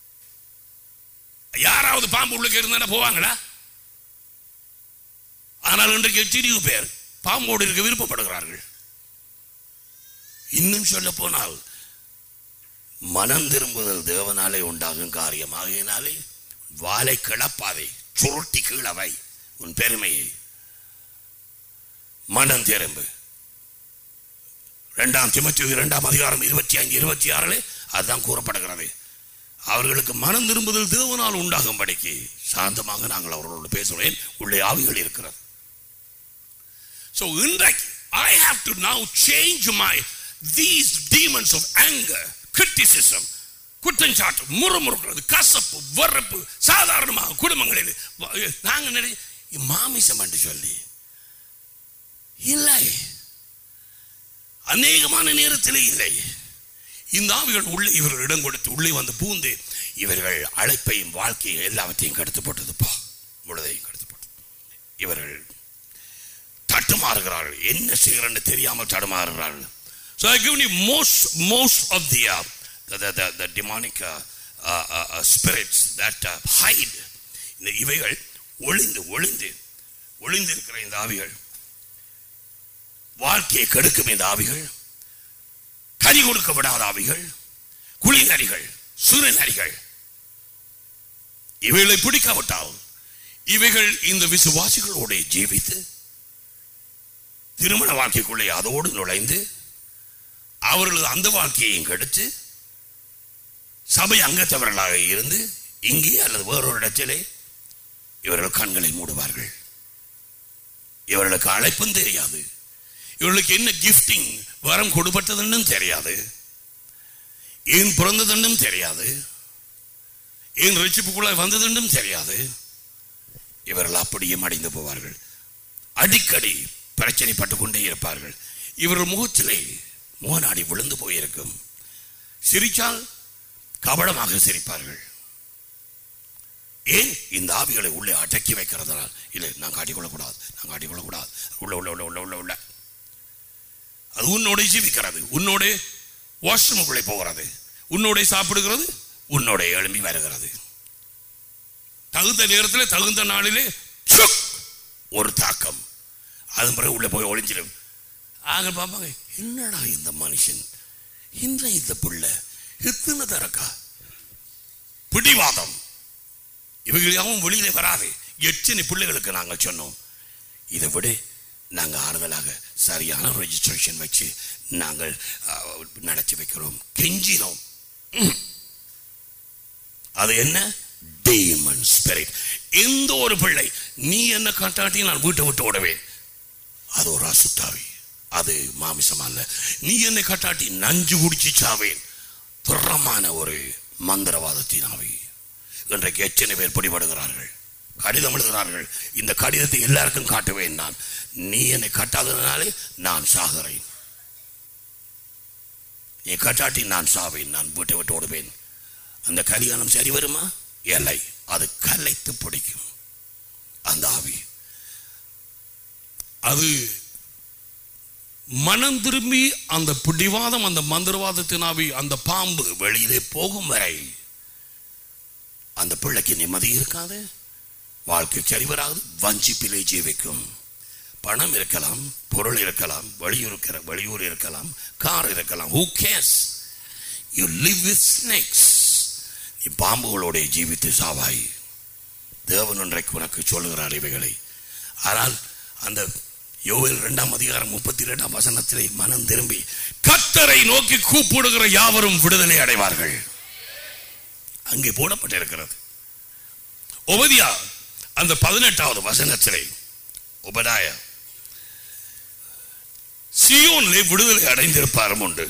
யாராவது பாம்பு உள்ளே இருந்தா போவாங்களா ஆனால் இன்றைக்கு எத்தனையோ பேர் பாம்போடு இருக்க விருப்பப்படுகிறார்கள் இன்னும் சொல்ல போனால் மனம் திரும்புதல் தேவனாலே உண்டாகும் காரியம் ஆகையினாலே வாளை கிளப்பாதே சுருட்டி கீழவை உன் பெருமையை மனம் திரும்பு இரண்டாம் திமத்தி இரண்டாம் அதிகாரம் இருபத்தி ஐந்து இருபத்தி ஆறிலே அதுதான் கூறப்படுகிறது அவர்களுக்கு மனம் திரும்புதல் தேவனால் உண்டாகும்படிக்கு சாந்தமாக நாங்கள் அவர்களோடு பேசுகிறேன் உள்ளே ஆவிகள் இருக்கிறது So இன்றைக்கு I have to now change my these demons of anger, criticism, குற்றஞ்சாட்டு முறுமுறுக்கிறது கசப்பு வெறுப்பு சாதாரணமாக குடும்பங்களில் வ- நாங்க நினை மாமிசம் என்று சொல்லி இல்லை அநேகமான நேரத்திலே இல்லை இந்த ஆவிகள் உள்ளே இவர்கள் இடம் கொடுத்து உள்ளே வந்து பூந்து இவர்கள் அழைப்பையும் வாழ்க்கையும் எல்லாவற்றையும் கெடுத்து போட்டதுப்பா முழுதையும் கெடுத்து போட்டது இவர்கள் தட்டுமாறுகிறார்கள் என்ன செய்கிறன்னு தெரியாமல் தடுமாறுகிறார்கள் So I give you most most of the uh, the, the, the, the demonic uh, uh, uh, uh, spirits that uh, hide இந்த இவைகள் ஒளிந்து ஒளிந்து ஒளிந்து இருக்கிற இந்த ஆவிகள் வாழ்க்கையை கெடுக்கும் இந்த ஆவிகள் கனி கொடுக்க விடாத ஆவிகள் குழி நரிகள் சுரு நரிகள் இவைகளை பிடிக்காவிட்டால் இவைகள் இந்த விசுவாசிகளோட ஜீவித்து திருமண வாழ்க்கைக்குள்ளே அதோடு நுழைந்து அவர்களது அந்த வாழ்க்கையையும் கெடுத்து சபை அங்கத்தவர்களாக இருந்து இங்கே அல்லது வேறொரு இடத்திலே இவர்கள் கண்களை மூடுவார்கள் இவர்களுக்கு அழைப்பும் தெரியாது இவர்களுக்கு என்ன கிஃப்டிங் வரம் கொடுப்பட்டதுன்னு தெரியாது ஏன் பிறந்ததுன்னும் தெரியாது ஏன் ரட்சிப்புக்குள்ள வந்ததுன்னும் தெரியாது இவர்கள் அப்படியே மடிந்து போவார்கள் அடிக்கடி பிரச்சனைப்பட்டுக் கொண்டே இருப்பார்கள் இவர்கள் முகத்திலே முகநாடி விழுந்து போயிருக்கும் சிரிச்சால் கபடமாக சிரிப்பார்கள் ஏன் இந்த ஆவிகளை உள்ளே அடக்கி வைக்கிறதுனால் இல்லை நான் காட்டிக்கொள்ளக்கூடாது நான் காட்டிக்கொள்ளக்கூடாது உள்ள உள்ள உள்ள உள்ள உள்ள உள்ள அது உன்னோட ஜீவிக்கிறது உன்னோட வாஷ்ரூமுக்குள்ளே போகிறது உன்னோட சாப்பிடுகிறது உன்னோட எழும்பி வருகிறது தகுந்த நேரத்தில் தகுந்த நாளிலே சுக் ஒரு தாக்கம் அது பிறகு உள்ள போய் ஒளிஞ்சிடும் ஆக பார்ப்பாங்க என்னடா இந்த மனுஷன் இந்த இந்த பிள்ளை எத்தனை தரக்கா பிடிவாதம் இவைகள் யாவும் வெளியிலே வராது எத்தனை பிள்ளைகளுக்கு நாங்கள் சொன்னோம் இதை விட நாங்கள் ஆறுதலாக சரியான ரெஜிஸ்ட்ரேஷன் வச்சு நாங்கள் அஹ், நடத்தி வைக்கிறோம் கெஞ்சினோம் ம். அது என்ன டீமன் ஸ்பிரிட் எந்த ஒரு பிள்ளை நீ என்ன காட்டாட்டி நான் வீட்டை விட்டு ஓடுவேன் அது ஒரு அசுத்தாவி அது மாமிசம் அல்ல நீ என்னை கட்டாட்டி நஞ்சு குடிச்சு சாவேன் துரமான ஒரு மந்திரவாதத்தின் ஆவி இன்றைக்கு எத்தனை பேர் பிடிபடுகிறார்கள் கடிதம் எழுதுகிறார்கள் இந்த கடிதத்தை எல்லாருக்கும் காட்டுவேன் நான் நீ என்னை கட்டாததுனாலே நான் சாகிறேன் நீ கட்டாட்டி நான் சாவேன் நான் வீட்டை விட்டு ஓடுவேன் அந்த கல்யாணம் சரி வருமா இல்லை அது கலைத்து பிடிக்கும் அந்த ஆவி அது மனம் திரும்பி அந்த பிடிவாதம் அந்த மந்திரவாதத்தின் ஆவி அந்த பாம்பு வெளியிலே போகும் வரை அந்த பிள்ளைக்கு நிம்மதி இருக்காது வாழ்க்கை சரிவராது வஞ்சிப்பிலே ஜீவிக்கும் பணம் இருக்கலாம் பொருள் இருக்கலாம் வெளியூர் இருக்கிற வெளியூர் இருக்கலாம் கார் இருக்கலாம் who cares you live with snakes நீ பாம்புகளோட ஜீவித்து சாவாய் தேவன் ஒன்றைக்கு உனக்கு சொல்லுகிறார் இவைகளை ஆனால் அந்த யோவேல் இரண்டாம் அதிகாரம் முப்பத்தி இரண்டாம் வசனத்திலே மனம் திரும்பி கத்தரை நோக்கி கூப்பிடுகிற யாவரும் விடுதலை அடைவார்கள் அங்கே போடப்பட்டிருக்கிறது உபதியா அந்த பதினெட்டாவது வசனத்திலே உபதாய சியோனிலே விடுதலை அடைந்திருப்பாரும் உண்டு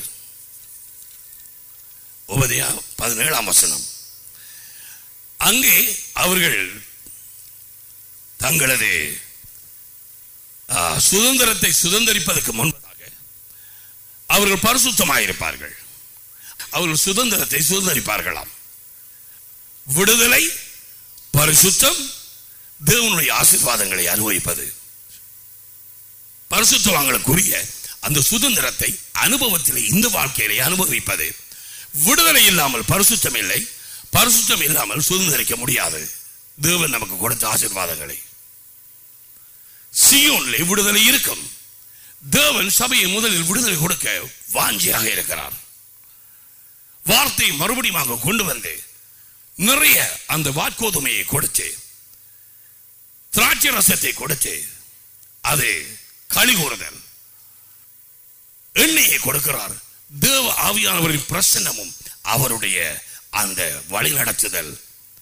உபதியா பதினேழாம் வசனம் அங்கே அவர்கள் தங்களது ஆ, சுதந்திரத்தை சுதந்திரிப்பதற்கு முன்பதாக அவர்கள் பரிசுத்தமாயிருப்பார்கள் அவர்கள் சுதந்திரத்தை சுதந்திரிப்பார்களாம் விடுதலை பரிசுத்தம் தேவனுடைய ஆசீர்வாதங்களை அனுபவிப்பது பரிசுத்தவான்களுக்குரிய அந்த சுதந்திரத்தை அனுபவத்திலே இந்த வாழ்க்கையிலே அனுபவிப்பது விடுதலை இல்லாமல் பரிசுத்தம் இல்லை பரிசுத்தம் இல்லாமல் சுதந்திரிக்க முடியாது தேவன் நமக்கு கொடுத்த ஆசீர்வாதங்களை சியோனிலே விடுதலை இருக்கும் தேவன் சபையை முதலில் விடுதலை கொடுக்க வாஞ்சியாக இருக்கிறார் வார்த்தை மறுபடியும் கொண்டு வந்து நிறைய அந்த வாட்கோதுமையை கொடுத்து திராட்சை ரசத்தை கொடுத்து அது களி கூறுதல் எண்ணெயை கொடுக்கிறார் தேவ ஆவியானவரின் பிரசன்னமும் அவருடைய அந்த வழிநடத்துதல்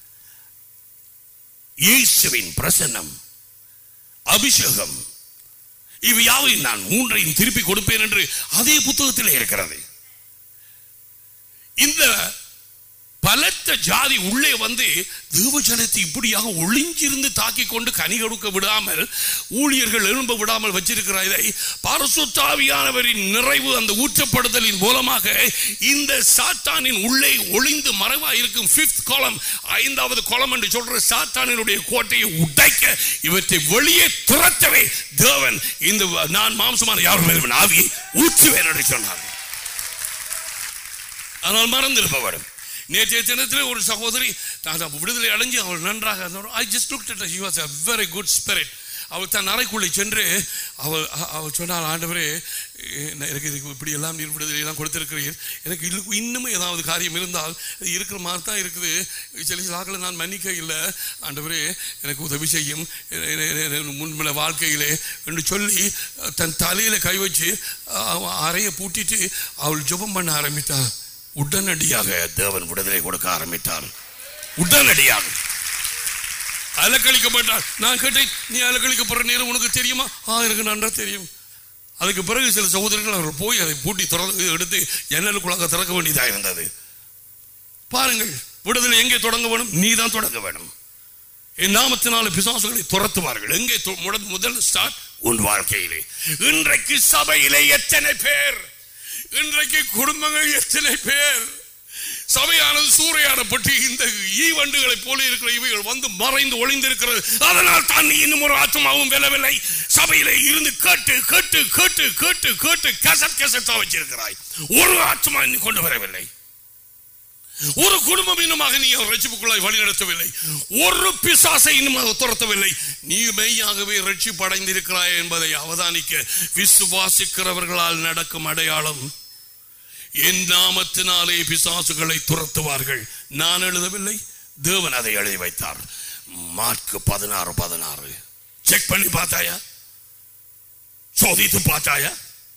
இயேசுவின் பிரசன்னம் அபிஷேகம் இவை யாவையும் நான் மூன்றையும் திருப்பி கொடுப்பேன் என்று அதே புத்தகத்தில் இருக்கிறது இந்த பலத்த ஜாதி உள்ளே வந்து தேவஜனத்தை இப்படியாக ஒளிஞ்சிருந்து தாக்கி கொண்டு கனி கொடுக்க விடாமல் ஊழியர்கள் எழும்ப விடாமல் வச்சிருக்கிற இதை பரிசுத்தாவியானவரின் நிறைவு அந்த ஊற்றப்படுதலின் மூலமாக இந்த சாத்தானின் உள்ளே ஒளிந்து மறைவா இருக்கும் ஃபிஃப்த் கோலம் ஐந்தாவது கோலம் என்று சொல்ற சாத்தானினுடைய கோட்டையை உடைக்க இவற்றை வெளியே துரத்தவே தேவன் இந்த நான் மாம்சமான யாரும் ஆவியை ஊற்றுவேன் என்று சொன்னார் ஆனால் மறந்திருப்பவரும் நேற்றைய தினத்தில் ஒரு சகோதரி நான் விடுதலை அடைஞ்சு அவள் நன்றாக I just look at he was a very good spirit அவள் தன் அறைக்குள்ளே சென்று அவள் அ- அவள் சொன்னாள் ஆண்டவரே என்ன- எனக்கு இதுக்கு இப்படி எல்லாம் நீர் விடுதலை எல்லாம் கொடுத்திருக்கிறீர் எனக்கு இன்னும் இன்னும் ஏதாவது காரியம் இருந்தால் இது இருக்கிற மாதிரி தான் இருக்குது சில சாக்களை நான் மன்னிக்க இல்லை ஆண்டவரே எனக்கு உதவி செய்யும் முன்பின வாழ்க்கையிலே என்று சொல்லி தன் தலையில கை வச்சு அவ அறையை பூட்டிட்டு அவள் ஜெபம் பண்ண ஆரம்பித்தாள் உடனடியாக தேவன் விடுதலை கொடுக்க ஆரம்பித்தார் உடனடியாக அலக்களிக்கப்பட்டார் நான் கேட்டேன் நீ அலக்களிக்கப்படுற நேரம் உனக்கு தெரியுமா ஆ எனக்கு நன்றா தெரியும் அதுக்கு பிறகு சில சகோதரர்கள் அவர் போய் அதை பூட்டி திறந்து எடுத்து ஜன்னலுக்குள்ளாக திறக்க வேண்டியதாக இருந்தது பாருங்கள் விடுதலை எங்கே தொடங்க வேணும் நீ தான் தொடங்க வேணும் என் நாமத்தினால பிசாசுகளை துரத்துவார்கள் எங்கே தொ- முட- முதல் ஸ்டார்ட் உன் வாழ்க்கையிலே இன்றைக்கு சபையிலே எத்தனை பேர் இன்றைக்கு குடும்பங்கள் எத்தனை பேர் சபையானது சூறையாடப்பட்டு இந்த ஈவண்டுகளை போல இருக்கிற இவைகள் வந்து மறைந்து ஒளிந்திருக்கிறது அதனால் தான் நீ இன்னும் ஒரு ஆத்மாவும் வெல்லவில்லை சபையிலே இருந்து கேட்டு கேட்டு கேட்டு கேட்டு கேட்டு கசட் கசட்டா வச்சிருக்கிறாய் ஒரு ஆத்மா இன்னும் கொண்டு வரவில்லை ஒரு குடும்பம் இன்னுமாக நீ ரட்சிப்புக்குள்ளாய் வழிநடத்தவில்லை ஒரு பிசாசை இன்னும் அது துரத்தவில்லை நீ மெய்யாகவே ரட்சிப்பு அடைந்திருக்கிறாய் என்பதை அவதானிக்க விசுவாசிக்கிறவர்களால் நடக்கும் அடையாளம் என் நாமத்தினாலே பிசாசுகளை துரத்துவார்கள் நான் எழுதவில்லை தேவன் அதை எழுதி வைத்தார் மார்க்கு பதினாறு பதினாறு செக் பண்ணி பார்த்தாயா சோதித்து பார்த்தாயா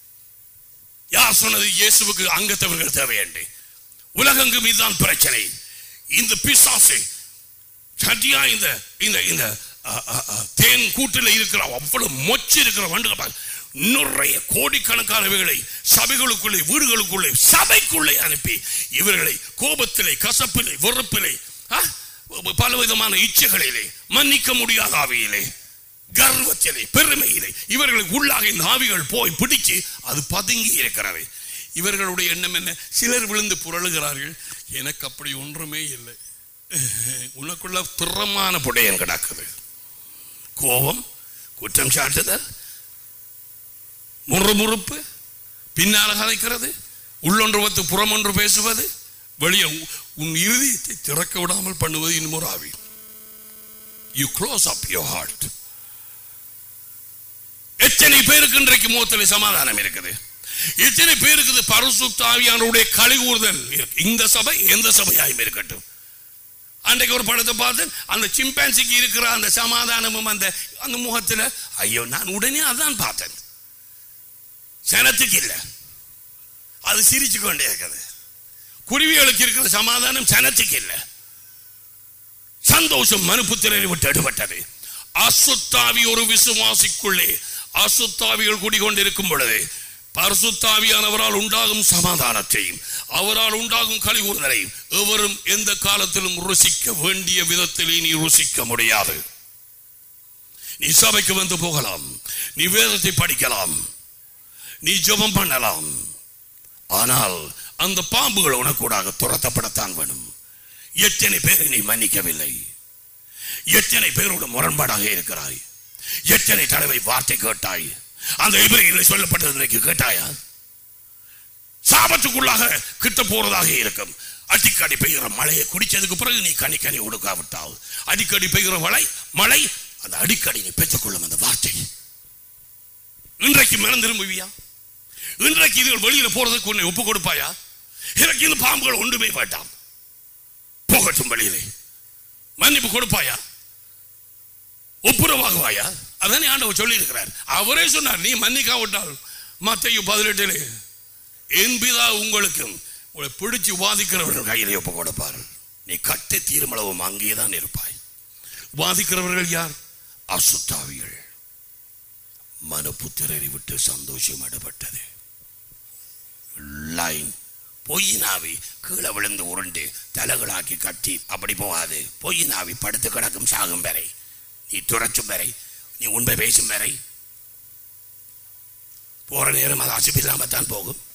யார் சொன்னது இயேசுவுக்கு அங்கத்தவர்கள் தேவையண்டே உலகெங்கும் இதுதான் பிரச்சனை இந்த பிசாசு சட்டியா இந்த இந்த இந்த அ, அ, அ, தேன் கூட்டில் இருக்கிற அவ்வளவு மொச்சு இருக்கிற வண்டுகள் பாரு. நிறைய கோடிக்கணக்கானவைகளை சபைகளுக்குள்ளே வீடுகளுக்குள்ளே சபைக்குள்ளே அனுப்பி இவர்களை கோபத்திலே கசப்பிலே வெறுப்பிலே ஆ, பலவிதமான இச்சைகளிலே மன்னிக்க முடியாத ஆவியிலே கர்வத்திலே பெருமையிலே இவர்களுக்கு உள்ளாக இந்த ஆவிகள் போய் பிடிச்சு அது பதுங்கி இருக்கிறது இவர்களுடைய எண்ணம் என்ன சிலர் விழுந்து புரளுகிறார்கள் எனக்கு அப்படி ஒன்றுமே இல்லை உனக்குள்ள திறமான புடையன் கிடக்குது கோபம் குற்றம் சாட்டுதல் முறுமுறுப்பு பின்னால கதைக்கிறது உள்ளொன்று வைத்து புறமொன்று பேசுவது வெளியே உ- உன் இறுதியத்தை திறக்க விடாமல் பண்ணுவது இன்னொரு ஆவி you close up your heart எத்தனை பேருக்கு இன்றைக்கு முகத்தில் சமாதானம் இருக்குது எத்தனை பேருக்கு இது பரிசுத்த ஆவியானவருடைய களி கூறுதல் இருக்கு. இந்த சபை எந்த சபையாயும் இருக்கட்டும் அன்றைக்கு ஒரு படத்தை பார்த்து அந்த சிம்பான்சிக்கு இருக்கிற அந்த சமாதானமும் அந்த அந்த முகத்தில் ஐயோ நான் உடனே அதான் பார்த்தேன் சனத்துக்கு இல்லை அது சிரிச்சு கொண்டே இருக்குது குருவிகளுக்கு இருக்கிற சமாதானம் சனத்துக்கு இல்லை சந்தோஷம் மனுப்புத்திரரை விட்டு எடுபட்டது அசுத்தாவி ஒரு விசுவாசிக்குள்ளே அசுத்தாவிகள் குடிகொண்டிருக்கும் பொழுது பரிசுத்தாவியானவரால் உண்டாகும் சமாதானத்தையும் அவரால் உண்டாகும் கழிவுறுதலையும் எவரும் எந்த காலத்திலும் ருசிக்க வேண்டிய விதத்திலே நீ ருசிக்க முடியாது நீ சபைக்கு வந்து போகலாம் நீ வேதத்தை படிக்கலாம் நீ ஜெபம் பண்ணலாம் ஆனால் அந்த பாம்புகள் உனக்கூடாக துரத்தப்படத்தான் வேணும் எத்தனை பேரை நீ மன்னிக்கவில்லை எத்தனை பேரோட முரண்பாடாக இருக்கிறாய் எத்தனை தடவை வார்த்தை கேட்டாய் அந்த இவரையில் சொல்லப்பட்டது இன்றைக்கு கேட்டாயா சாபத்துக்குள்ளாக கிட்ட போறதாக இருக்கும் அடிக்கடி பெய்கிற மழையை குடிச்சதுக்கு பிறகு நீ கனி கனி ஒடுக்காவிட்டால் அடிக்கடி பெய்கிற மழை மழை அந்த அடிக்கடி நீ பெற்றுக்கொள்ளும் அந்த வார்த்தை இன்றைக்கு மனம் திரும்புவியா இன்றைக்கு இதுகள் வெளியில போறதுக்கு உன்னை ஒப்பு கொடுப்பாயா எனக்கு இந்த பாம்புகள் ஒன்றுமே வேண்டாம் போகட்டும் வெளியிலே மன்னிப்பு கொடுப்பாயா ஒப்புரவாகுவாயா அதானே ஆண்டவர் சொல்லி இருக்கிறார் அவரே சொன்னார் நீ மன்னிக்காவிட்டால் மத்தையு பதினெட்டிலே என் பிதா உங்களுக்கும் உங்களை பிடிச்சு வாதிக்கிறவர்கள் கையிலே ஒப்பு கொடுப்பார்கள் நீ கட்டு தீர்மளவும் அங்கேயே தான் இருப்பாய் வாதிக்கிறவர்கள் யார் அசுத்தாவிகள் மனப்புத்திரரை விட்டு சந்தோஷம் இடப்பட்டது லைன் பொய்யினாவி கீழே விழுந்து உருண்டு தலைகளாக்கி கட்டி அப்படி போகாது பொய்யினாவி படுத்து கிடக்கும் சாகும் வரை நீ துரைச்சும் வரை நீ உண்மை பேசும் வரை போற நேரம் அது அசிப்பில்லாம தான் போகும்